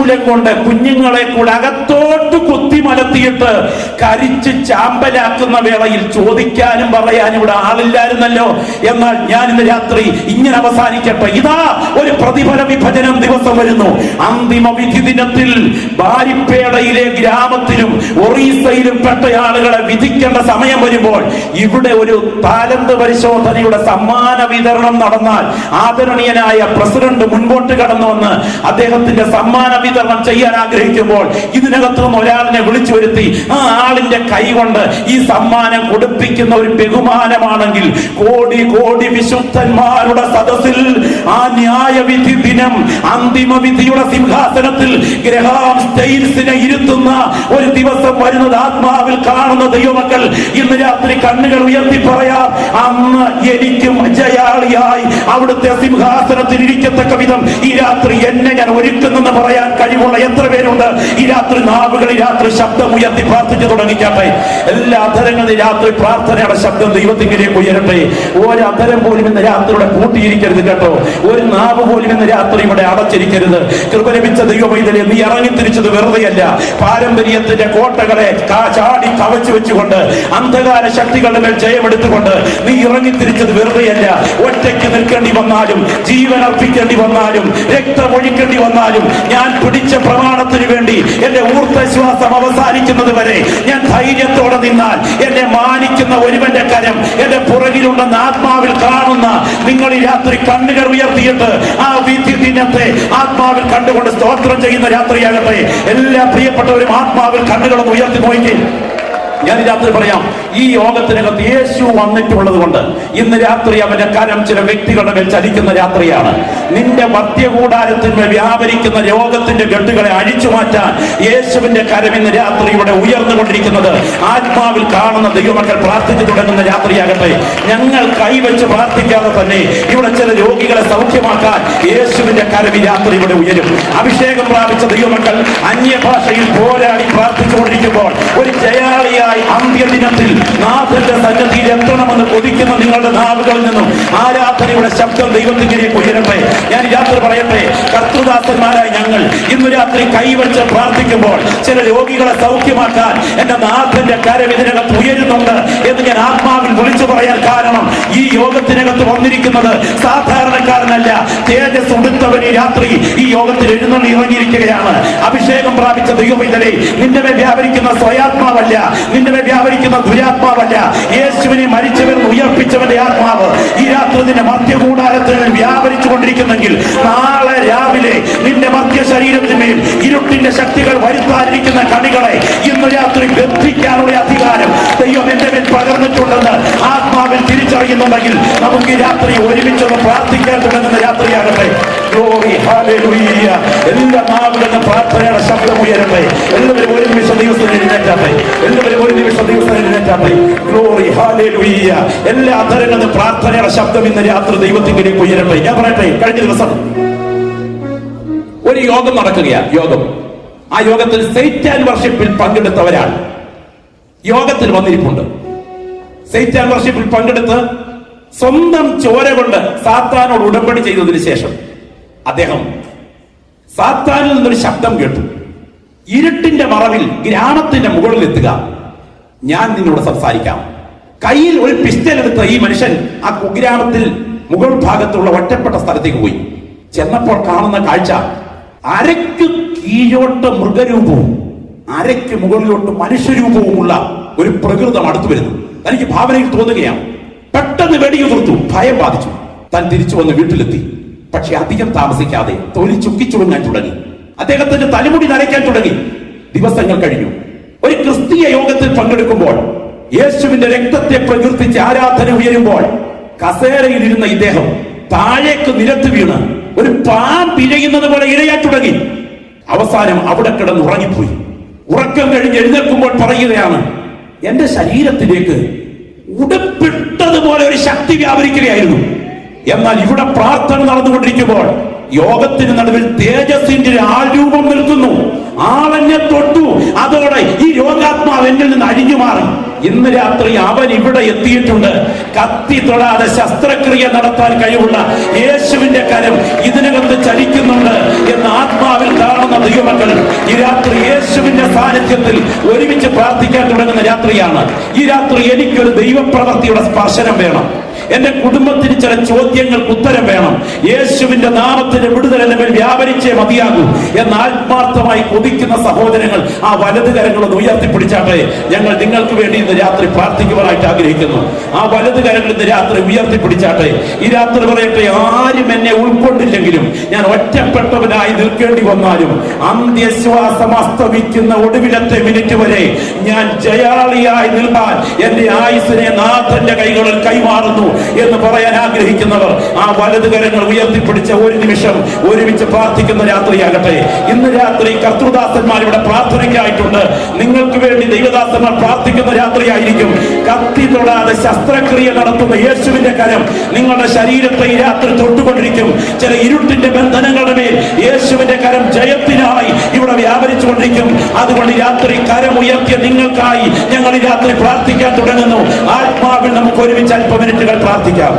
A: ശൂലം കൊണ്ട് കുഞ്ഞുങ്ങളെ കൂടെ അകത്തോട്ട് കുത്തി മലത്തിയിട്ട് കരിച്ച് ചാമ്പലാക്കുന്ന വേളയിൽ ചോദിക്കാനും പറയാനും ഇവിടെ ആളില്ലായിരുന്നല്ലോ എന്നാൽ ഞാൻ ഇന്ന് രാത്രി ഇങ്ങനെ അവസാനിക്കട്ടെ ഇതാ ഒരു പ്രതിഫല വിഭജനം ദിവസം വരുന്നു അന്തിമ വിധി ദിനത്തിൽ ബാരിപ്പേടയിലെ ഗ്രാമത്തിലും ഒറീസയിലും പെട്ട ആളുകളെ വിധിക്കേണ്ട സമയം വരുമ്പോൾ ഇവിടെ ഒരു താലന്ത് പരിശോധനയുടെ സമ്മാന വിതരണം നടന്നാൽ ആദരണീയനായ പ്രസിഡന്റ് മുൻപോട്ട് കടന്നു വന്ന് അദ്ദേഹത്തിന്റെ സമ്മാന വിതരണം ചെയ്യാൻ ആഗ്രഹിക്കുമ്പോൾ ഇതിനകത്ത് നിന്ന് ഒരാളിനെ വിളിച്ചു വരുത്തി ആ ആളിന്റെ കൈ കൊണ്ട് ഈ സമ്മാനം കൊടുപ്പിക്കുന്ന ഒരു ബഹുമാനമാണെങ്കിൽ കോടി കോടി വിശുദ്ധന്മാരുടെ സദസ്സിൽ ആ ന്യായവിധി ദിനം അന്തിമ വിധിയുടെ സിംഹാസനത്തിൽ ഗ്രഹാം സ്റ്റെയിൻസിനെ ഇരുത്തുന്ന ഒരു ദിവസം വരുന്നത് ആത്മാവിൽ കാണുന്ന ദൈവമക്കൾ ഇന്ന് രാത്രി കണ്ണുകൾ ഉയർത്തി പറയാം അന്ന് എനിക്കും ജയാളിയായി അവിടുത്തെ സിംഹാസനത്തിൽ ഇരിക്കത്തക്ക വിധം ഈ രാത്രി എന്നെ ഞാൻ ഒരുക്കുന്നെന്ന് പറയാൻ കഴിവുള്ള എത്ര പേരുണ്ട് ഈ രാത്രി നാവുകൾ ഈ രാത്രി ശബ്ദം ഉയർത്തി പ്രാർത്ഥിച്ചു തുടങ്ങിക്കാട്ടെ എല്ലാ അധരങ്ങളും ഈ രാത്രി പ്രാർത്ഥനയുടെ ശബ്ദം ദൈവത്തിലേക്ക് ഉയരട്ടെ ഒരു അധരം പോലും ഇന്ന് രാത്രി ഇവിടെ പൂട്ടിയിരിക്കരുത് കേട്ടോ ഒരു നാവ് പോലും ഇന്ന് രാത്രി ഇവിടെ അടച്ചിരിക്കരുത് കൃപ ലഭിച്ച ദൈവമൈതലെ നീ ഇറങ്ങി തിരിച്ചത് വെറുതെയല്ല പാരമ്പര്യത്തിന്റെ കോട്ടകളെ കാ- ചാടി കവച്ചു വെച്ചുകൊണ്ട് അന്ധകാര ശക്തികളുടെ മേൽ ജയമെടുത്തുകൊണ്ട് നീ ഇറങ്ങി തിരിച്ചത് വെറുതെയല്ല ഒറ്റയ്ക്ക് നിൽക്കേണ്ടി വന്നാലും ജീവൻ അർപ്പിക്കേണ്ടി വന്നാലും രക്തമൊഴിക്കേണ്ടി വന്നാലും ഞാൻ പിടിച്ച പ്രമാണത്തിന് വേണ്ടി എന്റെ ഊർദ്ധശ്വാസം അവസാനിക്കുന്നത് വരെ ഞാൻ ധൈര്യത്തോടെ നിന്നാൽ എന്നെ മാനിക്കുന്ന ഒരുവന്റെ കരം എന്റെ പുറകിലുണ്ടെന്ന് ആത്മാവിൽ കാണുന്ന നിങ്ങൾ ഈ രാത്രി കണ്ണുകൾ ഉയർത്തിയിട്ട് ആ വിധി ദിനത്തെ ആത്മാവിൽ കണ്ടുകൊണ്ട് സ്തോത്രം ചെയ്യുന്ന രാത്രിയാകട്ടെ എല്ലാ പ്രിയപ്പെട്ടവരും ആത്മാവിൽ കണ്ണുകളൊന്ന് ഉയർത്തി നോക്കി ഞാൻ ഈ രാത്രി പറയാം ഈ യോഗത്തിനകത്ത് യേശു വന്നിട്ടുള്ളത് കൊണ്ട് ഇന്ന് രാത്രി അവന്റെ കരം ചില വ്യക്തികളുടെ മേൽ ചലിക്കുന്ന രാത്രിയാണ് നിന്റെ മധ്യകൂടാരത്തിന്മേൽ വ്യാപരിക്കുന്ന രോഗത്തിന്റെ ഗട്ടുകളെ അഴിച്ചു മാറ്റാൻ യേശുവിന്റെ കരം ഇന്ന് രാത്രി ഇവിടെ ഉയർന്നുകൊണ്ടിരിക്കുന്നത് ആത്മാവിൽ കാണുന്ന ദൈവമക്കൾ പ്രാർത്ഥിച്ചു തുടങ്ങുന്ന രാത്രിയാകട്ടെ ഞങ്ങൾ കൈവച്ച് പ്രാർത്ഥിക്കാതെ തന്നെ ഇവിടെ ചില രോഗികളെ സൗഖ്യമാക്കാൻ യേശുവിന്റെ കരം ഈ രാത്രി ഇവിടെ ഉയരും അഭിഷേകം പ്രാപിച്ച ദൈവമക്കൾ അന്യഭാഷയിൽ പോരാടി പ്രാർത്ഥിച്ചുകൊണ്ടിരിക്കുമ്പോൾ ഒരു ജയാളിയായി അന്ത്യദിനത്തിൽ നാഥന്റെ സന്നദ്ധിയിൽ എത്തണമെന്ന് കൊതിക്കുന്ന നിങ്ങളുടെ നാവുകളിൽ നിന്നും ആരാധനയുടെ ശബ്ദം ദൈവത്തിലേക്ക് ഉയരട്ടെ ഞാൻ ഈ രാത്രി പറയട്ടെ കർത്തൃദാസന്മാരായ ഞങ്ങൾ ഇന്ന് രാത്രി കൈവച്ച് പ്രാർത്ഥിക്കുമ്പോൾ ചില രോഗികളെ സൗഖ്യമാക്കാൻ എന്റെ നാഥന്റെ കരം ഇതിനകത്ത് ഉയരുന്നുണ്ട് എന്ന് ഞാൻ ആത്മാവിൽ വിളിച്ചു പറയാൻ കാരണം ഈ യോഗത്തിനകത്ത് വന്നിരിക്കുന്നത് സാധാരണക്കാരനല്ല തേജസ് ഉടുത്തവൻ ഈ രാത്രി ഈ യോഗത്തിൽ എഴുന്നള്ളി ഇറങ്ങിയിരിക്കുകയാണ് അഭിഷേകം പ്രാപിച്ച ദൈവമിതലേ നിന്റെ മേൽ വ്യാപരിക്കുന്ന സ്വയാത്മാവല്ല നിന്റെ മേൽ വ്യാപരിക്കുന്ന ദുരാത്മാവല്ല യേശുവിനെ മരിച്ചവൻ ഉയർപ്പിച്ചവന്റെ ആത്മാവ് ഈ രാത്രി നിന്റെ മധ്യകൂടാരത്തിൽ വ്യാപരിച്ചു കൊണ്ടിരിക്കുന്നെങ്കിൽ നാളെ രാവിലെ നിന്റെ മധ്യ ശരീരത്തിന്മേൽ ഇരുട്ടിന്റെ ശക്തികൾ വരുത്താനിരിക്കുന്ന കണികളെ ഇന്ന് രാത്രി ബന്ധിക്കാനുള്ള അധികാരം ദൈവം എന്റെ മേൽ പകർന്നിട്ടുണ്ടെന്ന് ആത്മാവിൽ തിരിച്ചറിയുന്നുണ്ടെങ്കിൽ നമുക്ക് ഈ രാത്രി ഒരുമിച്ചൊന്ന് പ്രാർത്ഥിക്കാൻ തുടങ്ങുന്ന രാത്രിയാകട്ടെ ഗ്ലോറി ഹാലേലൂയ എല്ലാ നാവുകളുടെ പ്രാർത്ഥനയുടെ ശബ്ദം ഉയരട്ടെ എല്ലാവരും ഒരു നിമിഷം ദിവസം എഴുന്നേറ്റാട്ടെ എല്ലാവരും ഒരു നിമിഷം ദിവസം എഴുന്നേറ്റാട്ടെ ഗ്ലോറി ഹാലേലൂയ എല്ലാ അധരങ്ങളും പ്രാർത്ഥനയുടെ ശബ്ദം ഇന്ന് രാത്രി ദൈവത്തിലേക്ക് ഉയരട്ടെ ഞാൻ പറയട്ടെ കഴിഞ്ഞ ദിവസം ഒരു യോഗം നടക്കുകയാണ് യോഗം ആ യോഗത്തിൽ സൈറ്റാൻ വർഷിപ്പിൽ പങ്കെടുത്തവരാണ് യോഗത്തിൽ വന്നിരിപ്പുണ്ട് സൈറ്റാൻ വർഷിപ്പിൽ പങ്കെടുത്ത് സ്വന്തം ചോര കൊണ്ട് സാത്താനോട് ഉടമ്പടി ചെയ്തതിനു ശേഷം അദ്ദേഹം സാത്താനിൽ നിന്നൊരു ശബ്ദം കേട്ടു ഇരുട്ടിന്റെ മറവിൽ ഗ്രാമത്തിന്റെ മുകളിൽ എത്തുക ഞാൻ നിന്നോട് സംസാരിക്കാം കയ്യിൽ ഒരു പിസ്റ്റൽ എടുത്ത ഈ മനുഷ്യൻ ആ കുഗ്രാമത്തിൽ മുകൾ ഭാഗത്തുള്ള ഒറ്റപ്പെട്ട സ്ഥലത്തേക്ക് പോയി ചെന്നപ്പോൾ കാണുന്ന കാഴ്ച അരയ്ക്ക് കീഴോട്ട് മൃഗരൂപവും അരയ്ക്ക് മുകളിലോട്ട് മനുഷ്യരൂപവുമുള്ള ഒരു പ്രകൃതം അടുത്തു വരുന്നു തനിക്ക് ഭാവനയിൽ തോന്നുകയാണ് പെട്ടെന്ന് വെടിയുതിർത്തു ഭയം ബാധിച്ചു താൻ തിരിച്ചു വന്ന് വീട്ടിലെത്തി പക്ഷെ അധികം താമസിക്കാതെ തൊലി ചുക്കിച്ചുടങ്ങാൻ തുടങ്ങി അദ്ദേഹത്തിന്റെ തലമുടി നരയ്ക്കാൻ തുടങ്ങി ദിവസങ്ങൾ കഴിഞ്ഞു ഒരു ക്രിസ്തീയ യോഗത്തിൽ പങ്കെടുക്കുമ്പോൾ യേശുവിന്റെ രക്തത്തെ പ്രകീർത്തിച്ച് ആരാധന ഉയരുമ്പോൾ കസേരയിൽ ഇരുന്ന ഇദ്ദേഹം താഴേക്ക് നിരത്ത് വീണ് ഒരു പാൻ പിഴയുന്നത് പോലെ ഇഴയാൻ തുടങ്ങി അവസാനം അവിടെ കിടന്ന് ഉറങ്ങിപ്പോയി ഉറക്കം കഴിഞ്ഞ് എഴുന്നേൽക്കുമ്പോൾ പറയുകയാണ് എന്റെ ശരീരത്തിലേക്ക് ഉടുപ്പിട്ടതുപോലെ ഒരു ശക്തി വ്യാപരിക്കുകയായിരുന്നു എന്നാൽ ഇവിടെ പ്രാർത്ഥന നടന്നുകൊണ്ടിരിക്കുമ്പോൾ യോഗത്തിന് നടുവിൽ തേജസ്സിന്റെ ഒരു ആൾരൂപം നിൽക്കുന്നു ആളെന്നെ തൊട്ടു അതോടെ ഈ രോഗാത്മാവ് എന്നിൽ നിന്ന് അഴിഞ്ഞു മാറി ഇന്ന് രാത്രി അവൻ ഇവിടെ എത്തിയിട്ടുണ്ട് കത്തി തൊടാതെ ശസ്ത്രക്രിയ നടത്താൻ കഴിവുള്ള യേശുവിന്റെ കരം ഇതിനകത്ത് ചലിക്കുന്നുണ്ട് എന്ന് ആത്മാവിൽ കാണുന്ന ദൈവമക്കൾ ഈ രാത്രി യേശുവിന്റെ സാന്നിധ്യത്തിൽ ഒരുമിച്ച് പ്രാർത്ഥിക്കാൻ തുടങ്ങുന്ന രാത്രിയാണ് ഈ രാത്രി എനിക്കൊരു ദൈവപ്രവർത്തിയുടെ സ്പർശനം വേണം എന്റെ കുടുംബത്തിന് ചില ചോദ്യങ്ങൾക്ക് ഉത്തരം വേണം യേശുവിന്റെ നാമത്തിന്റെ വിടുതൽ എന്റെ മേൽ വ്യാപരിച്ചേ മതിയാകൂ എന്ന് ആത്മാർത്ഥമായി കൊതിക്കുന്ന സഹോദരങ്ങൾ ആ വലത് കരങ്ങളൊന്ന് ഉയർത്തിപ്പിടിച്ചാട്ടെ ഞങ്ങൾ നിങ്ങൾക്ക് വേണ്ടി ഇന്ന് രാത്രി പ്രാർത്ഥിക്കുവാനായിട്ട് ആഗ്രഹിക്കുന്നു ആ വലത് കരങ്ങൾ ഇന്ന് രാത്രി ഉയർത്തിപ്പിടിച്ചാട്ടെ ഈ രാത്രി പറയട്ടെ ആരും എന്നെ ഉൾക്കൊണ്ടില്ലെങ്കിലും ഞാൻ ഒറ്റപ്പെട്ടവനായി നിൽക്കേണ്ടി വന്നാലും അന്ത്യശ്വാസം അസ്തമിക്കുന്ന ഒടുവിലത്തെ മിനിറ്റ് വരെ ഞാൻ ജയാളിയായി നിൽക്കാൻ എന്റെ ആയുസിനെ നാഥന്റെ കൈകളിൽ കൈമാറുന്നു എന്ന് പറയാൻ ആഗ്രഹിക്കുന്നവർ ആ വലത് കരങ്ങൾ ഉയർത്തിപ്പിടിച്ച ഒരു നിമിഷം ഒരുമിച്ച് പ്രാർത്ഥിക്കുന്ന രാത്രിയാകട്ടെ ഇന്ന് രാത്രി കർത്തൃദാസന്മാർ ഇവിടെ പ്രാർത്ഥനയ്ക്കായിട്ടുണ്ട് നിങ്ങൾക്ക് വേണ്ടി ദൈവദാസന്മാർ പ്രാർത്ഥിക്കുന്ന രാത്രിയായിരിക്കും കത്തി തൊടാതെ ശസ്ത്രക്രിയ നടത്തുന്ന യേശുവിന്റെ കരം നിങ്ങളുടെ ശരീരത്തെ ഈ രാത്രി തൊട്ടുകൊണ്ടിരിക്കും ചില ഇരുട്ടിന്റെ ബന്ധനങ്ങളുടെ മേൽ യേശുവിന്റെ കരം ജയത്തിനായി ഇവിടെ വ്യാപരിച്ചുകൊണ്ടിരിക്കും അതുകൊണ്ട് ഈ രാത്രി കരം ഉയർത്തിയ നിങ്ങൾക്കായി ഞങ്ങൾ ഈ രാത്രി പ്രാർത്ഥിക്കാൻ തുടങ്ങുന്നു ആത്മാവിൽ നമുക്ക് ഒരുമിച്ച് അല്പ മിനിറ്റുകൾ പ്രാർത്ഥിക്കാം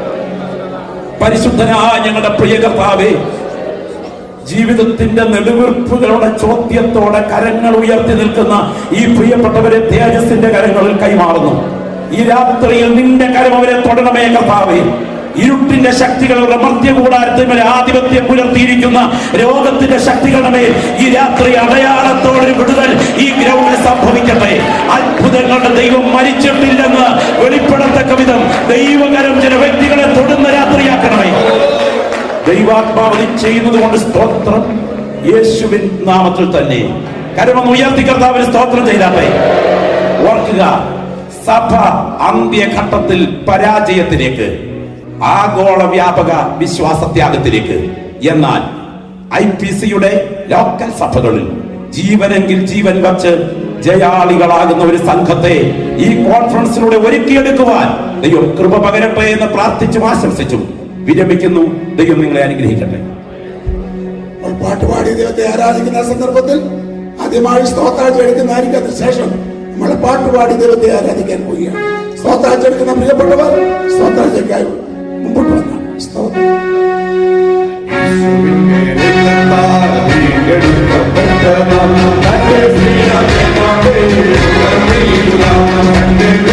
A: പരിശുദ്ധനായ ഞങ്ങളുടെ പ്രിയ കർത്താവേ ജീവിതത്തിന്റെ നെടുവീർപ്പുകളുടെ ചോദ്യത്തോടെ കരങ്ങൾ ഉയർത്തി നിൽക്കുന്ന ഈ പ്രിയപ്പെട്ടവരെ തേജസ്സിന്റെ കരങ്ങളിൽ കൈമാറുന്നു ഈ രാത്രിയിൽ നിന്റെ കരം അവരെ തൊടണമേ കർത്താവേ ഇരുട്ടിന്റെ ശക്തികളുടെ മധ്യകൂടാരത്തിന്മേൽ ആധിപത്യം പുലർത്തിയിരിക്കുന്ന രോഗത്തിന്റെ ശക്തികളുടെ മേൽ ഈ രാത്രി അടയാളത്തോടൊരു വിടുതൽ ഈ ഗ്രൗണ്ടിൽ സംഭവിക്കട്ടെ അത്ഭുതങ്ങളുടെ ദൈവം മരിച്ചിട്ടില്ലെന്ന് വെളിപ്പെടത്തക്ക വിധം ദൈവകരം ചില വ്യക്തികളെ തൊടുന്ന രാത്രിയാക്കണമേ ദൈവാത്മാവ് നീ ചെയ്യുന്നത് കൊണ്ട് സ്തോത്രം യേശുവിൻ നാമത്തിൽ തന്നെ കരമൊന്ന് ഉയർത്തി കർത്താവിന് സ്തോത്രം ചെയ്താട്ടെ ഓർക്കുക സഭ അന്ത്യഘട്ടത്തിൽ പരാജയത്തിലേക്ക് ആഗോള വ്യാപക വിശ്വാസത്യാഗത്തിലേക്ക് എന്നാൽ ഐ പി സിയുടെ ലോക്കൽ സഭകളിൽ ജീവനെങ്കിൽ ജീവൻ വച്ച് ജയാളികളാകുന്ന ഒരു സംഘത്തെ ഈ കോൺഫറൻസിലൂടെ ഒരുക്കിയെടുക്കുവാൻ ദൈവം കൃപ പകരട്ടെ എന്ന് പ്രാർത്ഥിച്ചും ആശംസിച്ചും വിരമിക്കുന്നു ദൈവം നിങ്ങളെ അനുഗ്രഹിക്കട്ടെ
B: അപ്പോൾ പാട്ടുപാടി ദൈവത്തെ ആരാധിക്കുന്ന സന്ദർഭത്തിൽ ആദ്യമായി സ്തോത്രാഴ്ച എടുക്കുന്നതായിരിക്കും അതിനുശേഷം നമ്മൾ പാട്ടുപാടി ദൈവത്തെ ആരാധിക്കാൻ പോവുകയാണ് സ്തോത്രാഴ്ച എടുക്കുന്ന പ്രിയപ്പെട്ടവർ സ്തോത്രാഴ്ചയ്ക്കായി മുമ്പോട്ട് വന്നാണ് സ്തോത്രം
C: വീണ്ടെടുക്കപ്പെട്ട നാം തന്റെ സ്നേഹത്തെ കണ്ടേ